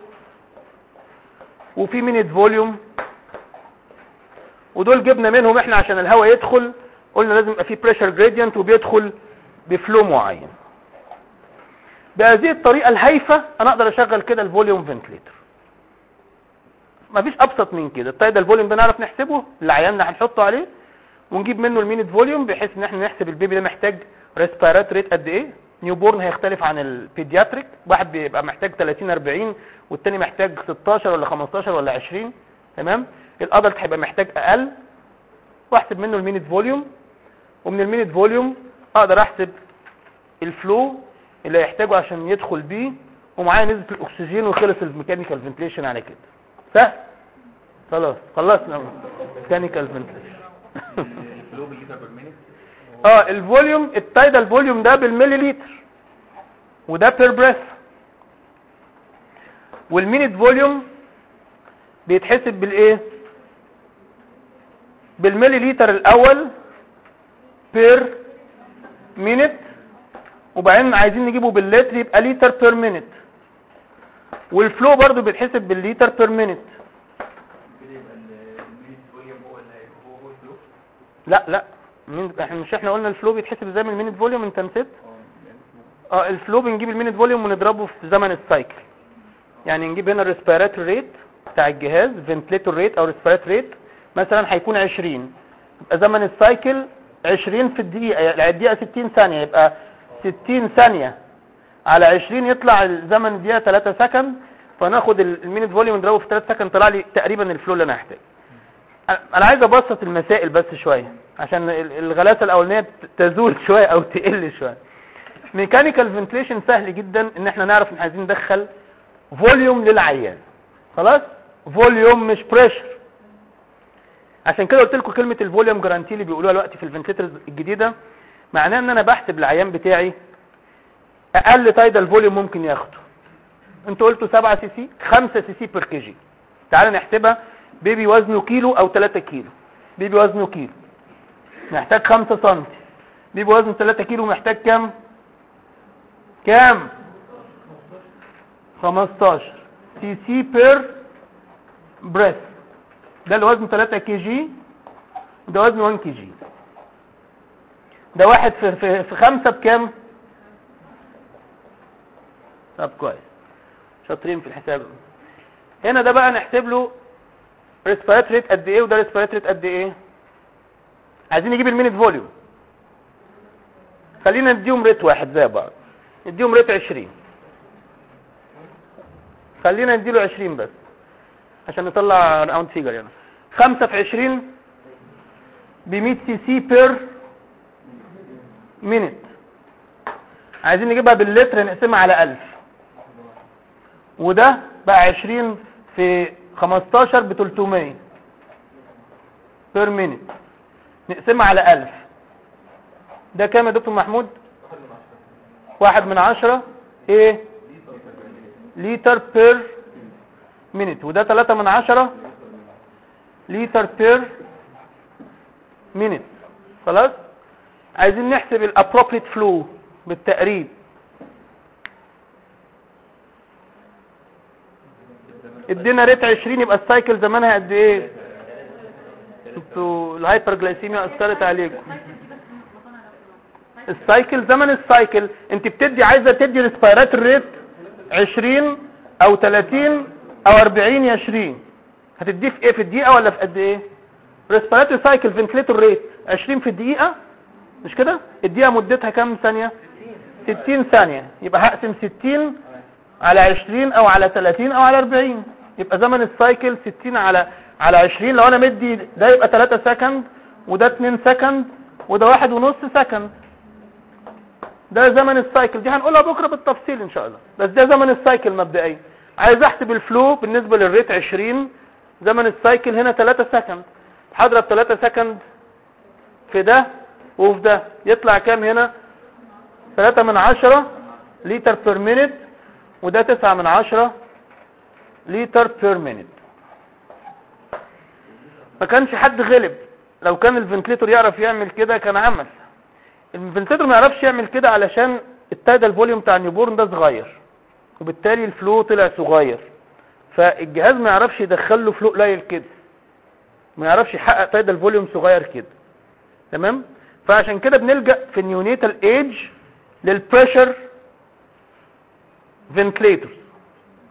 وفي مينيت فوليوم ودول جبنا منهم احنا عشان الهواء يدخل قلنا لازم يبقى فيه بريشر جريدينت وبيدخل بفلو معين بهذه الطريقه الهايفه انا اقدر اشغل كده الفوليوم فنتليتر مفيش ابسط من كده التايدال فوليوم ده نعرف نحسبه العيان اللي هنحطه عليه ونجيب منه المينت فوليوم بحيث ان احنا نحسب البيبي ده محتاج ريسبيرات ريت قد ايه نيو بورن هيختلف عن البيدياتريك واحد بيبقى محتاج 30 40 والتاني محتاج 16 ولا 15 ولا 20 تمام الادلت هيبقى محتاج اقل واحسب منه المينت فوليوم ومن المينت فوليوم اقدر احسب الفلو اللي هيحتاجه عشان يدخل بيه ومعايا نسبه الاكسجين وخلص الميكانيكال فنتليشن على كده سهل خلاص خلصنا ميكانيكال فنتليشن الفلو بالليتر بير مينيت اه الفوليوم التايدال فوليوم ده بالملي لتر وده بير بريث والمينت فوليوم بيتحسب بالايه بالملي لتر الاول بير مينت وبعدين عايزين نجيبه باللتر يبقى لتر بير مينت والفلو برضو بيتحسب بالليتر بير مينت كده يبقى المينيت فوليوم هو اللي هو هو الفلو لا لا مين احنا مش احنا قلنا الفلو بيتحسب ازاي من المينت فوليوم انت نسيت اه يعني اسمه اه الفلو بنجيب المينت فوليوم ونضربه في زمن السايكل يعني نجيب هنا الريسبيراتوري ريت بتاع الجهاز فنتليتور ريت او ريسبيراتوري ريت مثلا هيكون 20 يبقى زمن السايكل 20 في الدقيقه يعني الدقيقه 60 ثانيه يبقى 60 ثانيه على 20 يطلع زمن الدقيقه 3 سكند فناخد المينت فوليوم نضربه في 3 سكند طلع لي تقريبا الفلو اللي انا هحتاجه انا عايز ابسط المسائل بس شويه عشان ال- الغلاسه الاولانيه تزول شويه او تقل شويه ميكانيكال فنتليشن سهل جدا ان احنا نعرف ان عايزين ندخل فوليوم للعيان خلاص فوليوم مش بريشر عشان كده قلت لكم كلمه الفوليوم جارانتي اللي بيقولوها دلوقتي في الفنتليترز الجديده معناه ان انا بحسب العيان بتاعي اقل تايدال فوليوم ممكن ياخده انتوا قلتوا 7 سي سي 5 سي سي بير كي جي تعال نحسبها بيبي وزنه كيلو او 3 كيلو بيبي وزنه كيلو محتاج 5 سم بيبي وزنه 3 كيلو محتاج كام كام 15 سي سي بير بريث ده اللي وزنه 3 كي جي ده وزنه 1 كي جي ده واحد في في, في خمسة بكام طب كويس شاطرين في الحساب هنا ده بقى نحسب له ريسبيرات ريت قد ايه وده ريسبيرات ريت قد ايه عايزين نجيب المينت فوليوم خلينا نديهم ريت واحد زي بعض نديهم ريت 20 خلينا نديله 20 بس عشان نطلع راوند فيجر يعني 5 في 20 ب 100 سي سي بير مينت عايزين نجيبها باللتر نقسمها على 1000 وده بقى 20 في 15 ب 300 بير مينت نقسمها على 1000 ده كام يا دكتور محمود واحد من عشرة ايه لتر بير مينت وده تلاتة من عشرة لتر بير مينت خلاص عايزين نحسب الابروبريت فلو بالتقريب ادينا ريت 20 يبقى السايكل زمانها قد ايه انتوا الهايبر جلايسيميا اثرت عليكم السايكل زمن السايكل انت بتدي عايزه تدي ريسبيرات ريت 20 او 30 او 40 يا 20 هتديه في ايه في الدقيقه ولا في قد ايه ريسبيراتوري سايكل فنتليتور ريت 20 في الدقيقه مش كده الدقيقه مدتها كام ثانيه 60 ثانيه يبقى هقسم 60 على 20 او على 30 او على 40 يبقى زمن السايكل 60 على على 20 لو انا مدي ده يبقى 3 سكند وده 2 سكند وده واحد ونص سكند ده زمن السايكل دي هنقولها بكره بالتفصيل ان شاء الله بس ده زمن السايكل مبدئيا عايز احسب الفلو بالنسبه للريت 20 زمن السايكل هنا 3 سكند هضرب 3 سكند في ده وفي ده يطلع كام هنا 3 من 10 لتر بير مينت وده 9 من 10 لتر بير مينت ما كانش حد غلب لو كان الفنتليتور يعرف يعمل كده كان عمل الفنتليتور ما يعرفش يعمل كده علشان التايدال فوليوم بتاع النيوبورن ده صغير وبالتالي الفلو طلع صغير فالجهاز ما يعرفش يدخل له فلو قليل كده ما يعرفش يحقق تايدال فوليوم صغير كده تمام فعشان كده بنلجأ في النيونيتال ايج للبريشر فنتليتورز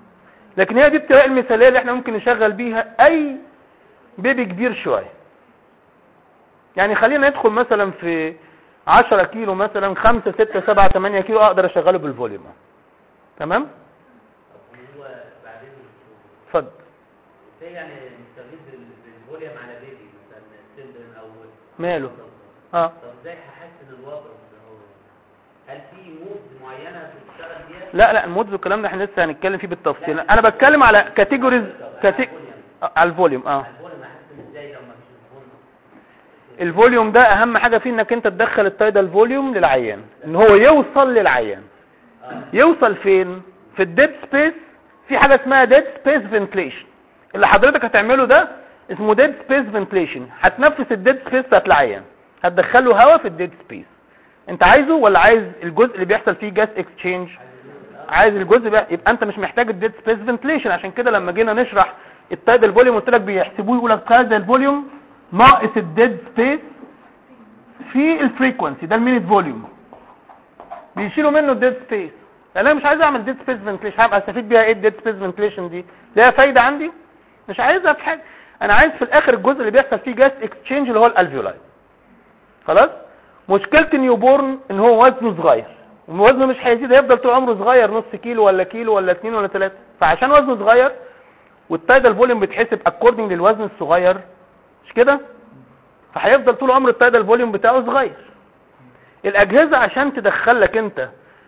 لكن هي دي الطريقه المثاليه اللي احنا ممكن نشغل بيها اي بيبي كبير شويه يعني خلينا ندخل مثلا في 10 كيلو مثلا 5 6 7 8 كيلو اقدر اشغله بالفوليوم تمام هو بعدين اتفضل ازاي يعني نستغل بال- بالفوليوم على بيبي مثلا سندن او ماله اه طب ازاي هحسن الوضع ده هو هل في مود معينه بتشتغل بيها؟ لا لا المودز والكلام ده احنا لسه هنتكلم فيه بالتفصيل انا بتكلم على كاتيجوريز كاتي... آه، على الفوليوم اه الفوليوم هحسن ازاي لو ما فيش فوليوم؟ الفوليوم ده اهم حاجه فيه انك انت تدخل التايدال فوليوم للعيان ان هو يوصل للعيان اه يوصل فين في الديد سبيس في حاجه اسمها ديد سبيس فنتليشن اللي حضرتك هتعمله ده اسمه ديد سبيس فنتليشن هتنفس الديد سبيس بتاعت العيان هتدخله هواء في الديد سبيس انت عايزه ولا عايز الجزء اللي بيحصل فيه جاس اكسشينج عايز الجزء بقى يبقى انت مش محتاج الديد سبيس فنتليشن عشان كده لما جينا نشرح التايدال فوليوم قلت لك بيحسبوه يقول لك التايدال فوليوم ناقص الديد سبيس في الفريكونسي ده المينيت فوليوم بيشيلوا منه الديد سبيس لان انا مش عايز اعمل ديد سبيس فنتليشن هبقى استفيد بيها ايه الديد سبيس فنتليشن دي ليها فايده عندي مش عايزها في حاجه انا عايز في الاخر الجزء اللي بيحصل فيه جاس اكسشينج اللي هو الالفيولاي خلاص مشكله النيو بورن ان هو وزنه صغير وزنه مش هيزيد هيفضل طول عمره صغير نص كيلو ولا كيلو ولا اتنين ولا تلاته فعشان وزنه صغير والتايدال فوليوم بيتحسب اكوردنج للوزن الصغير مش كده فهيفضل طول عمر التايدال فوليوم بتاعه صغير الاجهزه عشان تدخل لك انت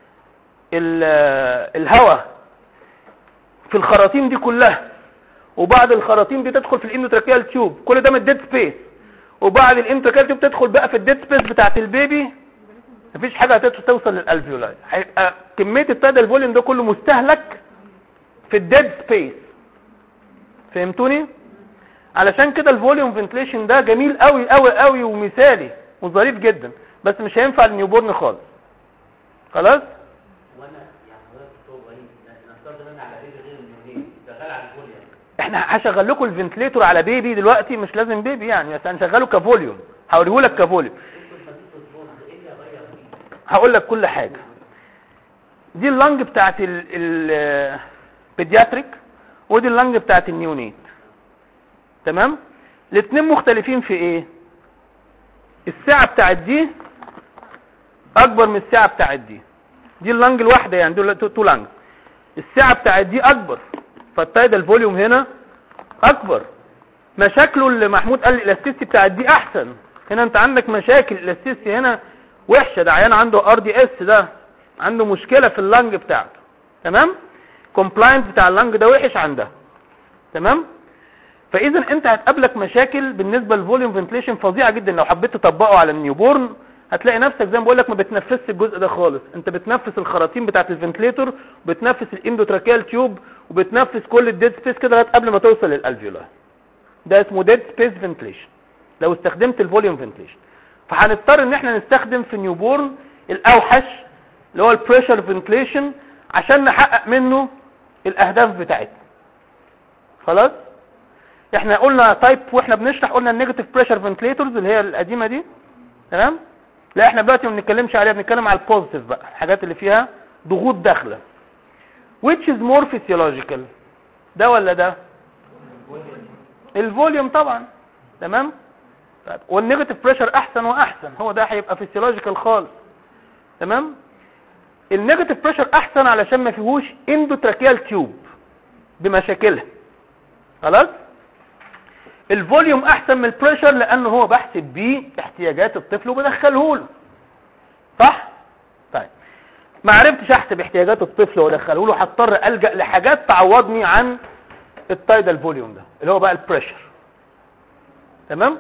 ال- الهواء في الخراطيم دي كلها وبعد الخراطيم دي تدخل في الاندوتراكيال تيوب كل ده من الديد سبيس وبعد الاندوتراكيال تيوب تدخل بقى في الديد سبيس بتاعت البيبي مفيش حاجه هتت- توصل للالفيولاي هيبقى كميه التايدال فوليوم ده كله مستهلك في الديد سبيس فهمتوني علشان كده الفوليوم فنتليشن ده جميل قوي قوي قوي ومثالي وظريف جدا بس مش هينفع للنيوبورن خالص خلاص وانا يعني حضرتك دكتور ابراهيم نفترض ان انا على بيبي غير النيونين شغال على الفوليوم احنا هشغل لكم الفنتليتور على بيبي دلوقتي مش لازم بيبي يعني بس هنشغله كفوليوم هوريه لك كفوليوم انتوا خميس الفوليوم ايه اللي هغير فيه؟ هقول لك كل حاجه دي اللنج بتاعت البيدياتريك ودي اللنج بتاعت النيونيت تمام الاثنين مختلفين في ايه الساعه بتاعت دي اكبر من الساعه بتاعت دي دي اللنج الواحده يعني دول تو تو لنج الساعه بتاعت دي اكبر فالتايدال فوليوم هنا اكبر مشاكله اللي محمود قال الالاستيسيتي بتاعت دي احسن هنا انت عندك مشاكل الالاستيسيتي هنا وحشه ده عيان عنده ار دي اس ده عنده مشكله في اللنج بتاعته تمام كومبلاينس بتاع اللنج ده وحش عندها تمام فاذا انت هتقابلك مشاكل بالنسبه للفوليوم فنتليشن فظيعه جدا لو حبيت تطبقه على النيوبورن هتلاقي نفسك زي ما بقول لك ما بتنفسش الجزء ده خالص انت بتنفس الخراطيم بتاعه الفنتليتور وبتنفس الاندوتراكيال تيوب وبتنفس كل الديد سبيس كده لغايه قبل ما توصل للالفيولاي ده اسمه ديد سبيس فنتليشن لو استخدمت الفوليوم فنتليشن فهنضطر ان احنا نستخدم في نيوبورن الاوحش اللي هو البريشر فنتليشن عشان نحقق منه الاهداف بتاعتنا خلاص احنا قلنا تايب واحنا بنشرح قلنا النيجاتيف بريشر فنتليتورز اللي هي القديمه دي تمام لا احنا دلوقتي ما بنتكلمش عليها بنتكلم على البوزيتيف بقى الحاجات اللي فيها ضغوط داخله which is more physiological ده ولا ده الفوليوم طبعا تمام طيب والنيجاتيف بريشر احسن واحسن هو ده هيبقى فيسيولوجيكال خالص تمام النيجاتيف بريشر احسن علشان ما فيهوش اندوتراكيال تيوب بمشاكلها خلاص الفوليوم احسن من البريشر لانه هو بحسب بيه احتياجات الطفل وبدخله له صح طيب ما عرفتش احسب احتياجات الطفل وادخله له هضطر الجا لحاجات تعوضني عن التايدال فوليوم ده اللي هو بقى البريشر تمام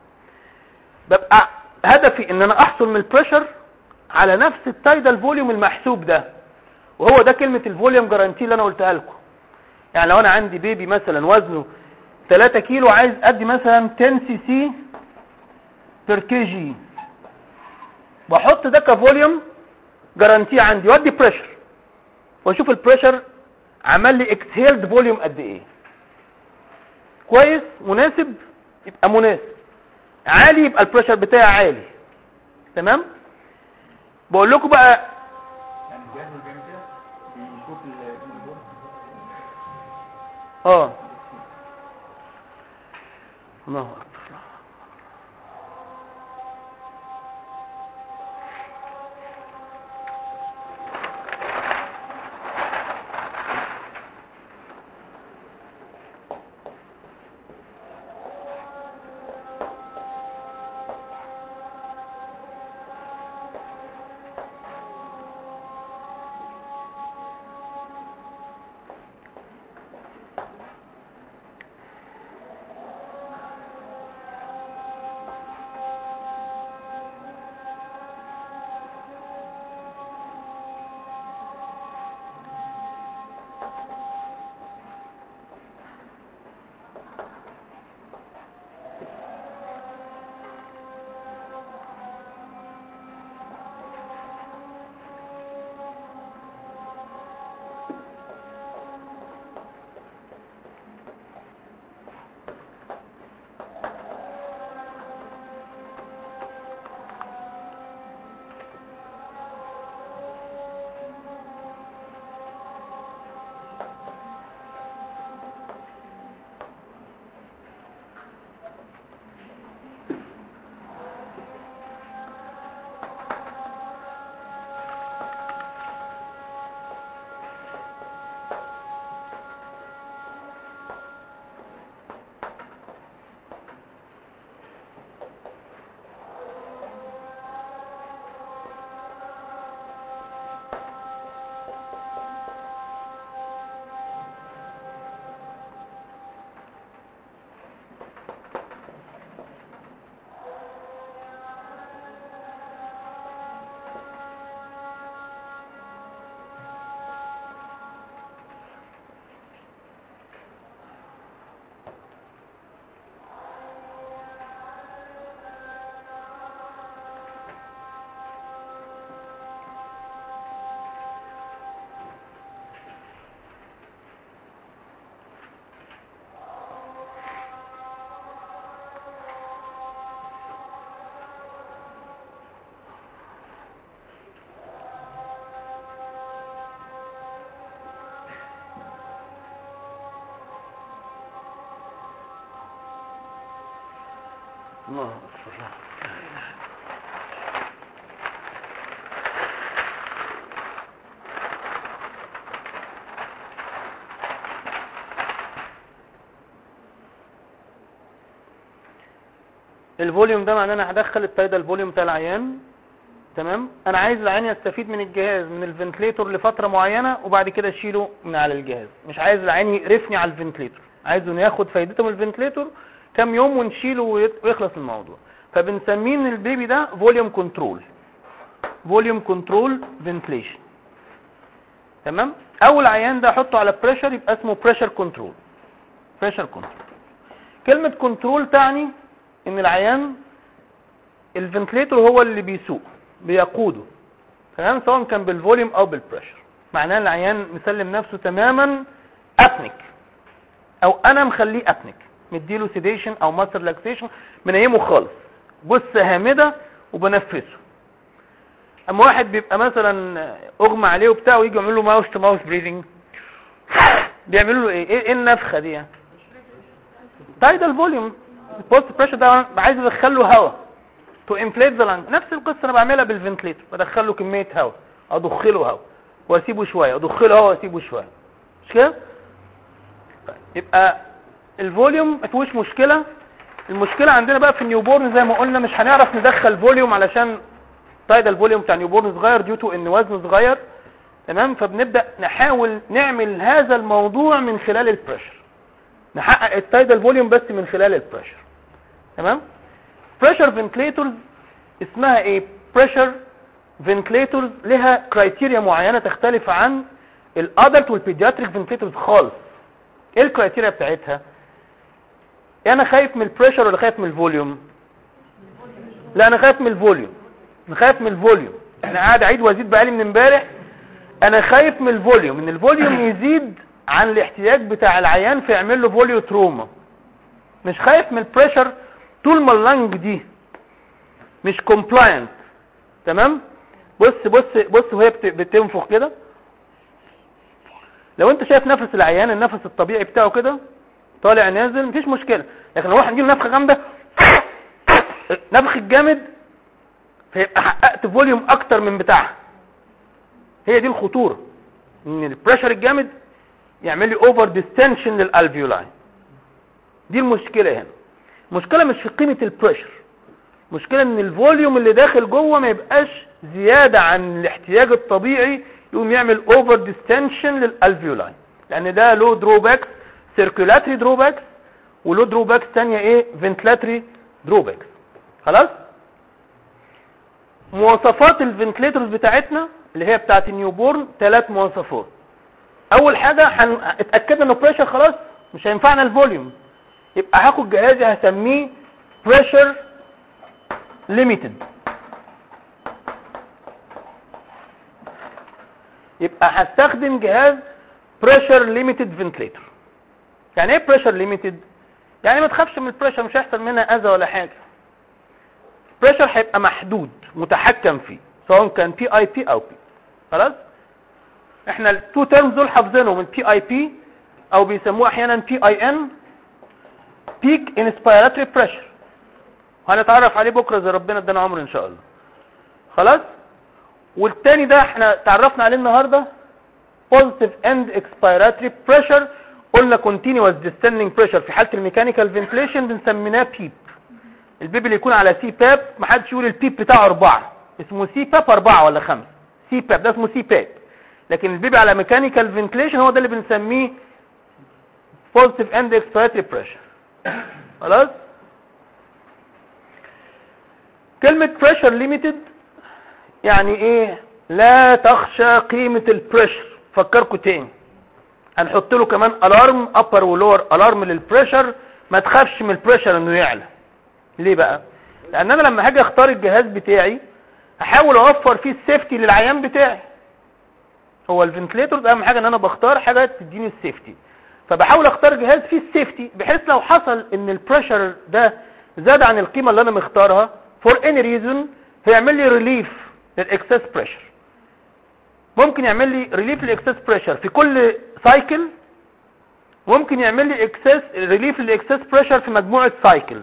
ببقى هدفي ان انا احصل من البريشر على نفس التايدال فوليوم المحسوب ده وهو ده كلمة الفوليوم جارانتي اللي انا قلتها لكم يعني لو انا عندي بيبي مثلا وزنه 3 كيلو عايز ادي مثلا 10 سي سي بير كي جي بحط ده كفوليوم جارانتي عندي وادي بريشر واشوف البريشر عمل لي اكسهيلد فوليوم قد ايه كويس مناسب يبقى مناسب عالي يبقى البريشر بتاعي عالي تمام بقول لكم بقى يعني الجهاز اللي بيعمل كده بيشوف ال- الجهد. اه الله اكبر الله اكبر الفوليوم ده معناه انا هدخل التايدال فوليوم بتاع العيان تمام انا عايز العيان يستفيد من الجهاز من الفنتليتور لفتره معينه وبعد كده اشيله من على الجهاز مش عايز العيان يقرفني على الفنتليتور عايزه انه ياخد فايدته من الفنتليتور كام يوم ونشيله ويت- ويخلص الموضوع فبنسميه ان البيبي ده فوليوم كنترول فوليوم كنترول فنتليشن تمام اول عيان ده احطه على بريشر يبقى اسمه بريشر كنترول بريشر كنترول كلمه كنترول تعني ان العيان الفنتليتور هو اللي بيسوق بيقوده تمام سواء كان بالفوليوم او بالبريشر معناه العيان مسلم نفسه تماما ابنك او انا مخليه ابنك مديله سيديشن او ماستر لاكسيشن منيمه خالص جثه هامده وبنفسه اما واحد بيبقى مثلا اغمى عليه وبتاع ويجي يعمل له ماوس تو ماوس بريذنج بيعملوا له ايه ايه النفخه دي يعني تايدال فوليوم البوست بريشر ده عايز ادخل له هواء تو انفليت ذا لانج نفس القصه انا بعملها بالفنتليتور بدخل له كميه هواء اضخ له هواء واسيبه شويه اضخ له هواء واسيبه شويه مش كده طيب، يبقى الفوليوم ما فيهوش مشكله المشكله عندنا بقى في النيوبورن زي ما قلنا مش هنعرف ندخل فوليوم علشان تايدال فوليوم بتاع نيوبورن صغير ديو تو ان وزنه صغير تمام فبنبدا نحاول نعمل هذا الموضوع من خلال البريشر نحقق التايدال فوليوم بس من خلال البريشر تمام بريشر فنتليتورز اسمها ايه بريشر فنتليتورز لها كرايتيريا معينه تختلف عن الادلت والبيدياتريك فنتليتورز خالص ايه الكرايتيريا بتاعتها انا خايف من البريشر ولا خايف من الفوليوم لا انا خايف من الفوليوم انا خايف من الفوليوم انا قاعد اعيد وازيد بقالي من امبارح انا خايف من الفوليوم ان الفوليوم يزيد عن الاحتياج بتاع العيان فيعمل له فوليو تروما مش خايف من البريشر طول ما اللنج دي مش كومبلاينت تمام بص بص بص وهي بت- بتنفخ كده لو انت شايف نفس العيان النفس الطبيعي بتاعه كده طالع نازل مفيش مشكله لكن لو واحد نجيب نفخه جامده نفخ الجامد فيبقى حققت فوليوم اكتر من بتاعها هي دي الخطوره ان البريشر الجامد يعمل لي اوفر ديستنشن للالفيولاي دي المشكله هنا المشكله مش في قيمه البريشر المشكله ان الفوليوم اللي داخل جوه ما يبقاش زياده عن الاحتياج الطبيعي يقوم يعمل اوفر ديستنشن للالفيولاي لان ده له دروباكس سيركولاتري دروباكس وله دروباكس ثانيه ايه فنتلاتري دروباكس خلاص مواصفات الفنتليتورز بتاعتنا اللي هي بتاعت النيوبورن ثلاث مواصفات اول حاجه هن... اتاكدنا انه بريشر خلاص مش هينفعنا الفوليوم يبقى هاخد جهازي هسميه بريشر ليميتد يبقى هستخدم جهاز بريشر ليميتد فنتليتور يعني ايه بريشر ليميتد يعني ما تخافش من البريشر مش هيحصل منها اذى ولا حاجه بريشر هيبقى محدود متحكم فيه سواء كان بي اي بي او بي خلاص احنا التو تيرمز دول حافظينهم البي اي بي او بيسموه احيانا بي اي ان بيك انسبيراتوري بريشر هنتعرف عليه بكره اذا ربنا ادانا عمر ان شاء الله خلاص والتاني ده احنا تعرفنا عليه النهارده positive end expiratory pressure قلنا continuous descending pressure في حاله الميكانيكال فنتليشن بنسميناه بيب البيب اللي يكون على سي باب ما حدش يقول البيب بتاعه أربعة اسمه سي باب أربعة ولا خمسة سي باب ده اسمه سي باب لكن البيب على ميكانيكال فنتليشن هو ده اللي بنسميه positive end expiratory pressure خلاص كلمة pressure limited يعني ايه لا تخشى قيمة البريشر فكركوا تاني هنحط له كمان الارم ابر ولور الارم للبريشر ما تخافش من البريشر انه يعلى ليه بقى لان انا لما هاجي اختار الجهاز بتاعي هحاول اوفر فيه السيفتي للعيان بتاعي هو الفنتليتور ده اهم حاجه ان انا بختار حاجه تديني السيفتي فبحاول اختار جهاز فيه السيفتي بحيث لو حصل ان البريشر ده زاد عن القيمه اللي انا مختارها فور اني ريزون هيعمل لي ريليف للاكسس بريشر ممكن يعمل لي ريليف للاكسس بريشر في كل سايكل ممكن يعمل لي اكسس ريليف للاكسس بريشر في مجموعه سايكل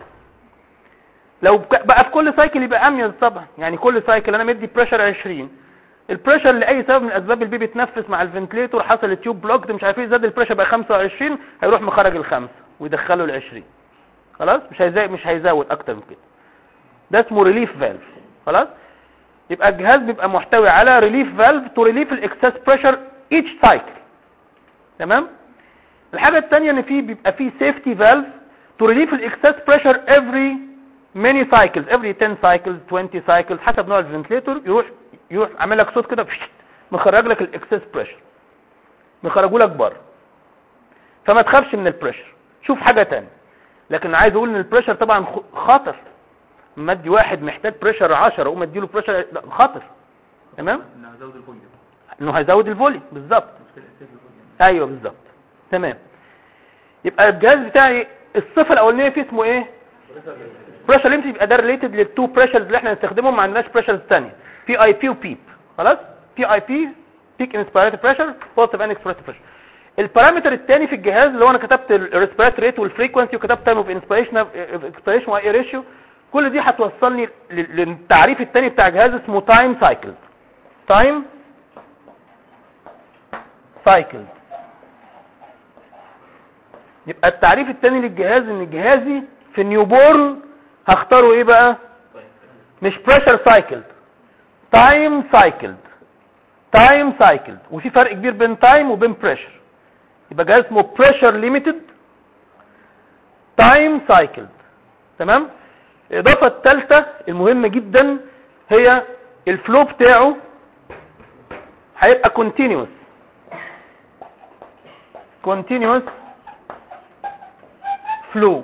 لو بك- بقى في كل سايكل يبقى اميز طبعا يعني كل سايكل انا مدي بريشر 20 البريشر لاي سبب من الاسباب البيبي بيتنفس مع الفنتليتور حصل التيوب بلوكد مش عارف ايه زاد البريشر بقى 25 هيروح مخرج الخمسه ويدخله ال 20 خلاص مش هيزود مش هيزود اكتر من كده ده اسمه ريليف فالف خلاص يبقى الجهاز بيبقى محتوي على ريليف فالف تو ريليف الاكسس بريشر ايتش سايكل تمام الحاجه الثانيه ان في بيبقى في سيفتي فالف تو ريليف الاكسس بريشر افري many cycles every 10 cycles 20 cycles حسب نوع الفنتليتور يروح يروح عامل لك صوت كده فشت، مخرج لك الاكسس بريشر مخرجه لك بره فما تخافش من البريشر شوف حاجه تانية لكن عايز اقول ان البريشر طبعا خ- خطر اما ادي واحد محتاج بريشر 10 اقوم اديله بريشر لا، خطر تمام انه هزود الفوليوم انه هيزود الفوليوم بالظبط مشكله اساس الفوليوم ايوه بالظبط تمام يبقى الجهاز بتاعي الصفه الاولانيه فيه اسمه ايه بريشر ليمت يبقى ده ريليتد للتو بريشرز اللي احنا هنستخدمهم ما عندناش بريشرز ثانيه بي اي بي وبيب خلاص بي اي بي بيك انسبيراتوري بريشر بوزيتيف ان اكسبيراتوري بريشر البارامتر الثاني في الجهاز اللي هو انا كتبت الريسبيراتوري ريت والفريكونسي وكتبت تايم اوف انسبيريشن اكسبيريشن واي ريشيو كل دي هتوصلني لل- للتعريف الثاني بتاع جهاز اسمه تايم سايكل تايم سايكل يبقى التعريف الثاني للجهاز ان جهازي في النيوبورن هختاره ايه بقى مش بريشر سايكل تايم سايكل تايم سايكل وفي فرق كبير بين تايم وبين بريشر يبقى جهاز اسمه بريشر ليميتد تايم سايكل تمام الاضافه الثالثه المهمه جدا هي الفلو بتاعه هيبقى كونتينيوس كونتينيوس فلو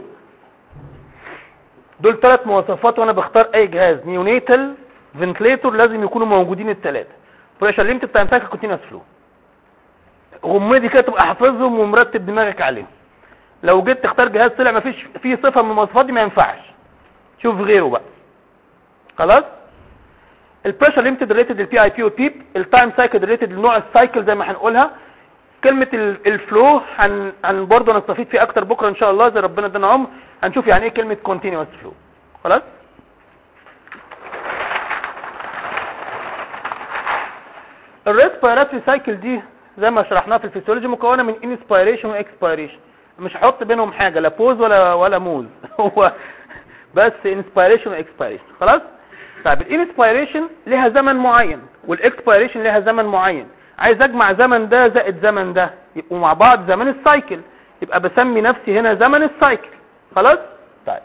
دول ثلاث مواصفات وانا بختار اي جهاز نيونيتال فنتليتور لازم يكونوا موجودين الثلاثه بريشر ليمت بتاع مساكه كونتينوس فلو غمدي كده تبقى حافظهم ومرتب دماغك عليهم لو جيت تختار جهاز طلع ما فيش فيه صفه من المواصفات دي ما ينفعش شوف غيره بقى خلاص البريشر ليمتد ريتد للبي اي بي والبيب التايم سايكل ريتد لنوع السايكل زي ما هنقولها كلمة ال- الفلو هن هن برضه نستفيد فيه اكتر بكره ان شاء الله زي ربنا ادانا عمر هنشوف يعني ايه كلمة continuous flow خلاص الريسبيراتوري سايكل دي زي ما شرحناها في الفسيولوجي مكونه من انسبيريشن واكسبيريشن مش هحط بينهم حاجه لا بوز ولا ولا موز هو بس انسبيريشن واكسبيريشن خلاص طيب الانسبيريشن ليها زمن معين والاكسبيريشن ليها زمن معين عايز اجمع زمن ده زائد زمن ده يبقوا مع بعض زمن السايكل يبقى بسمي نفسي هنا زمن السايكل خلاص طيب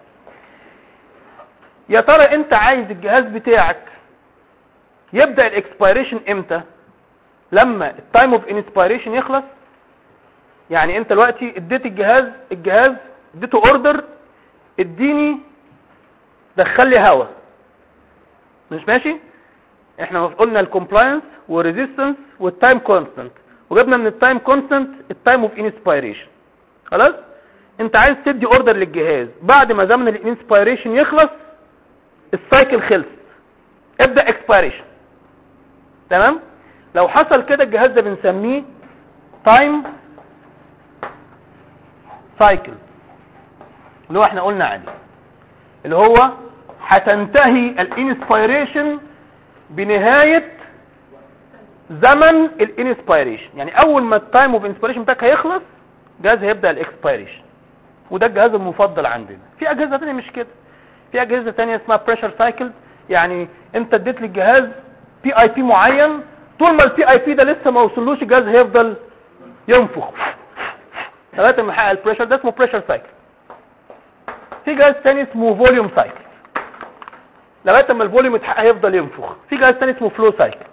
يا ترى انت عايز الجهاز بتاعك يبدا الاكسبيريشن امتى لما التايم اوف انسبيريشن يخلص يعني انت دلوقتي اديت الجهاز الجهاز اديته اوردر اديني دخل لي هواء مش ماشي احنا قلنا الكومبلاينس والريزيستنس والتايم كونستانت وجبنا من التايم كونستانت التايم اوف انسبيريشن خلاص انت عايز تدي اوردر للجهاز بعد ما زمن الانسبيريشن يخلص السايكل خلص ابدا اكسبيريشن تمام لو حصل كده الجهاز ده بنسميه تايم سايكل اللي هو احنا قلنا عليه اللي هو هتنتهي الانسبيريشن بنهاية زمن الانسبيريشن يعني اول ما التايم اوف انسبيريشن بتاعك هيخلص الجهاز هيبدا الاكسبيريشن وده الجهاز المفضل عندنا في اجهزه ثانيه مش كده في اجهزه ثانيه اسمها بريشر سايكل يعني انت اديت للجهاز بي اي بي معين طول ما البي اي بي ده لسه ما وصلوش الجهاز هيفضل ينفخ لغايه ما يحقق البريشر ده اسمه بريشر سايكل في جهاز ثاني اسمه فوليوم سايكل لغايه ما الفوليوم يتحقق هيفضل ينفخ في جهاز ثاني اسمه فلو سايكل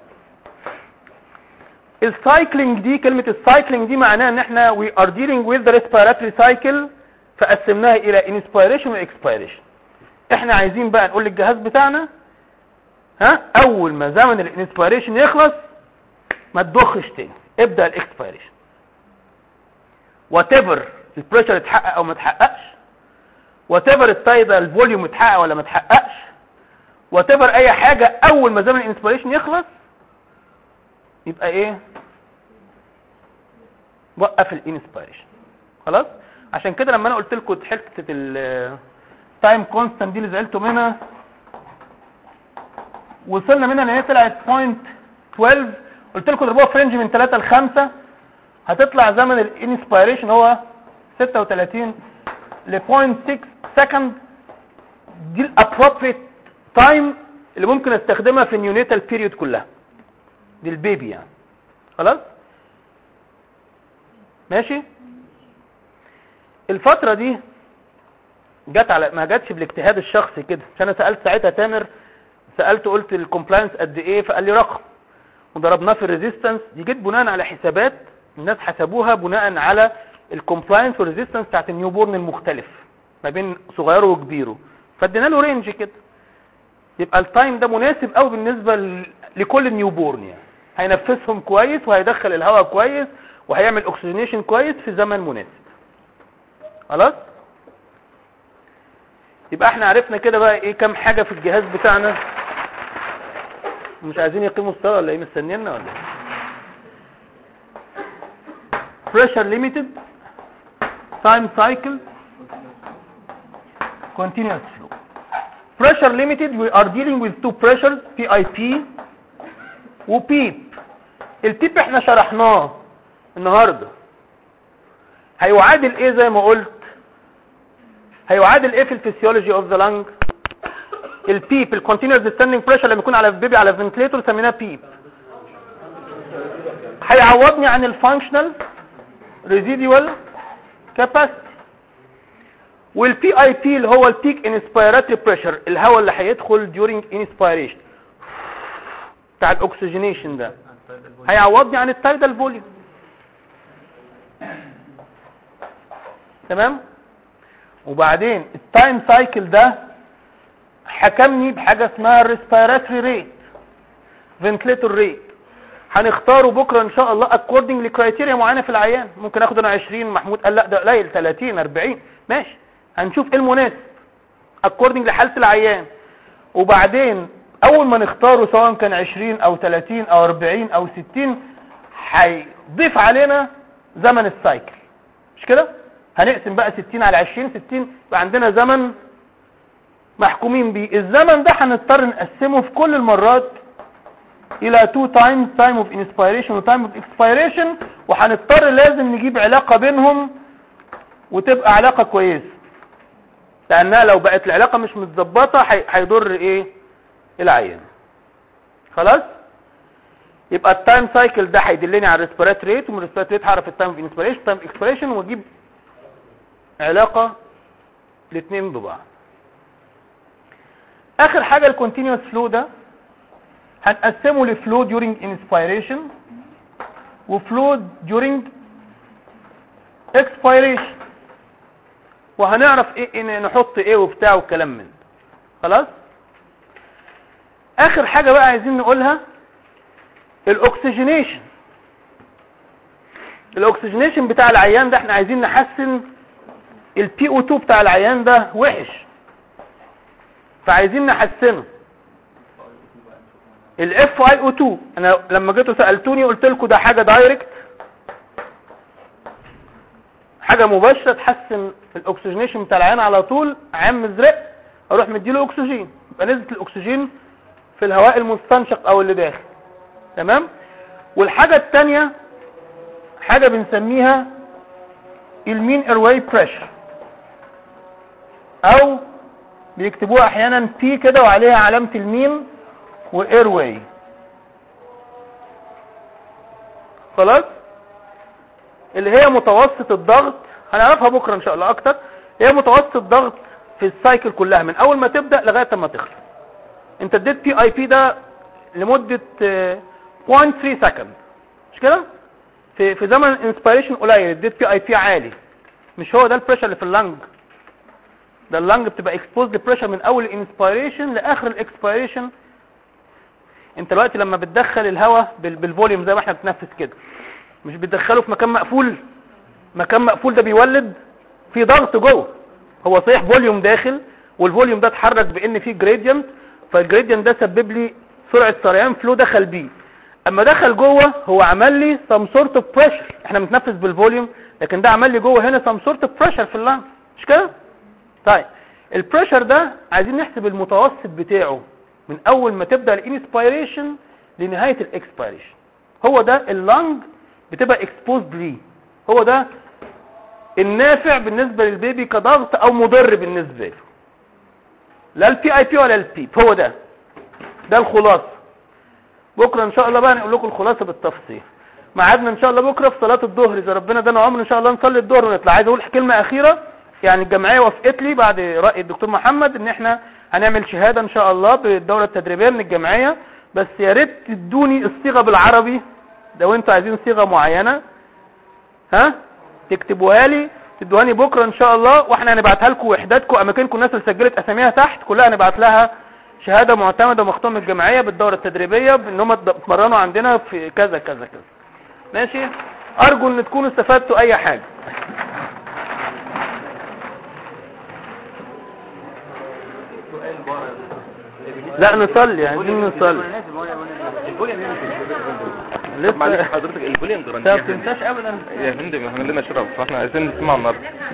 السايكلينج دي كلمه السايكلينج دي معناها ان احنا we are dealing with the respiratory cycle فقسمناها الى inspiration و expiration احنا عايزين بقى نقول للجهاز بتاعنا ها اول ما زمن الانسبيريشن يخلص ما تضخش تاني ابدا الاكسبيريشن وات ايفر البريشر اتحقق او ما اتحققش وات ايفر التايد الفوليوم اتحقق ولا ما اتحققش وات ايفر اي حاجه اول ما زمن الانسبيريشن يخلص يبقى ايه وقف الانسبيريشن خلاص عشان كده لما انا قلت لكم حته التايم كونستانت دي اللي زعلتوا منها وصلنا منها ان هي طلعت بوينت 12 قلت لكم ضربوها في رينج من 3 ل 5 هتطلع زمن الانسبيريشن هو 36 ل 0.6 سكند دي الابروبريت تايم اللي ممكن استخدمها في النيونيتال بيريود كلها دي البيبي يعني خلاص ماشي الفترة دي جت على ما جاتش بالاجتهاد الشخصي كده عشان انا سالت ساعتها تامر سالته قلت الكومبلاينس قد ايه فقال لي رقم وضربناه في الريزيستنس دي جت بناء على حسابات الناس حسبوها بناء على الكومبلاينس والريزيستنس بتاعت النيو بورن المختلف ما بين صغيره وكبيره فادينا له رينج كده يبقى التايم ده مناسب قوي بالنسبه ل- لكل النيو بورن يعني هينفسهم كويس وهيدخل الهواء كويس وهيعمل اوكسجينيشن كويس في زمن مناسب خلاص يبقى احنا عرفنا كده بقى ايه كام حاجه في الجهاز بتاعنا مش عايزين يقيموا الصلاه ولا ايه مستنينا ولا ايه pressure limited time cycle continuous flow pressure limited we are dealing with two pressures PIP وبيب البيب احنا شرحناه النهارده هيعادل ايه زي ما قلت هيعادل ايه في الفسيولوجي اوف ذا لانج البيب الكونتينوس ديستندنج بريشر لما يكون على بيبي على فنتليتور سميناه بيب هيعوضني عن الفانكشنال ريزيديوال كاباسيتي والبي اي بي اللي هو البيك انسبيراتوري بريشر الهواء اللي هيدخل during inspiration بتاع الاكسجينيشن ده هيعوضني عن التايدال فوليوم تمام وبعدين التايم سايكل ده حكمني بحاجه اسمها الريسبيراتوري ريت فنتليتور ريت هنختاره بكره ان شاء الله اكوردنج لكرايتيريا معينه في العيان ممكن اخد انا 20 محمود قال لا ده قليل 30 40 ماشي هنشوف ايه المناسب اكوردنج لحاله العيان وبعدين اول ما نختاره سواء كان 20 او 30 او 40 او 60 هيضيف علينا زمن السايكل مش كده هنقسم بقى 60 على 20 60 يبقى عندنا زمن محكومين بيه الزمن ده هنضطر نقسمه في كل المرات الى 2 times time of inspiration و time of expiration وهنضطر لازم نجيب علاقة بينهم وتبقى علاقة كويسة لانها لو بقت العلاقة مش متظبطة هي- هيضر ايه العيان خلاص يبقى التايم سايكل ده هيدلني على الريسبيرات ريت ومن الريسبيرات ريت هعرف التايم اوف انسبيريشن تايم اكسبيريشن واجيب علاقة الاثنين ببعض اخر حاجة الكونتينوس فلو ده هنقسمه لفلو during inspiration وفلو during expiration وهنعرف ايه إن نحط ايه وبتاع والكلام من ده. خلاص اخر حاجة بقى عايزين نقولها الاكسجينيشن الاكسجينيشن بتاع العيان ده احنا عايزين نحسن البي او 2 بتاع العيان ده وحش فعايزين نحسنه الاف اي او 2 انا لما جيتوا سالتوني قلت لكم ده حاجه دايركت حاجه مباشره تحسن الاكسجينيشن بتاع العيان على طول عام مزرق اروح مديله اكسجين يبقى نسبه الاكسجين في الهواء المستنشق او اللي داخل تمام والحاجه الثانيه حاجه بنسميها المين ايرواي بريشر او بيكتبوها احيانا بي كده وعليها علامه الميم واير واي خلاص اللي هي متوسط الضغط هنعرفها بكره ان شاء الله اكتر هي متوسط الضغط في السايكل كلها من اول ما تبدا لغايه ما تخلص انت اديت بي اي بي ده لمده آه، 0.3 سكند مش كده في في زمن الانسبيريشن قليل اديت بي اي بي عالي مش هو ده البريشر اللي في اللنج ده اللنج بتبقى اكسبوزد بريشر من اول الانسبيريشن لاخر الاكسبيريشن انت دلوقتي لما بتدخل الهواء بال- بالفوليوم زي ما احنا بنتنفس كده مش بتدخله في مكان مقفول مكان مقفول ده بيولد في ضغط جوه هو صحيح فوليوم داخل والفوليوم ده اتحرك بان في جريدينت فالجريدينت ده سبب لي سرعه سريان فلو دخل بيه اما دخل جوه هو عمل لي سم سورت اوف بريشر احنا بنتنفس بالفوليوم لكن ده عمل لي جوه هنا سم سورت اوف بريشر في اللنج مش كده طيب البريشر ده عايزين نحسب المتوسط بتاعه من اول ما تبدا الانسبيريشن لنهايه الاكسبيريشن هو ده اللنج بتبقى اكسبوزد ليه هو ده النافع بالنسبه للبيبي كضغط او مضر بالنسبه له لا البي اي بي ولا البيب هو ده ده الخلاصه بكره ان شاء الله بقى نقول لكم الخلاصه بالتفصيل ميعادنا ان شاء الله بكره في صلاه الظهر اذا ربنا ادانا عمر ان شاء الله نصلي الظهر ونطلع عايز اقول كلمه اخيره يعني الجمعيه وافقت لي بعد راي الدكتور محمد ان احنا هنعمل شهاده ان شاء الله بالدوره التدريبيه من الجمعيه بس يا ريت تدوني الصيغه بالعربي لو انتوا عايزين صيغه معينه ها تكتبوها لي تدوهاني بكره ان شاء الله واحنا هنبعتها لكم وحداتكم اماكنكم الناس اللي سجلت اساميها تحت كلها هنبعت لها شهاده معتمده ومختومه من الجمعيه بالدوره التدريبيه بان هم اتمرنوا عندنا في كذا كذا كذا ماشي ارجو ان تكونوا استفدتوا اي حاجه سؤال بره لا نصلي عايزين نصلي الفوليوم لسه معلش حضرتك الفوليوم انت ما جرانتي بتنساش ابدا يا فندم احنا لنا شرف فاحنا عايزين نسمع النهارده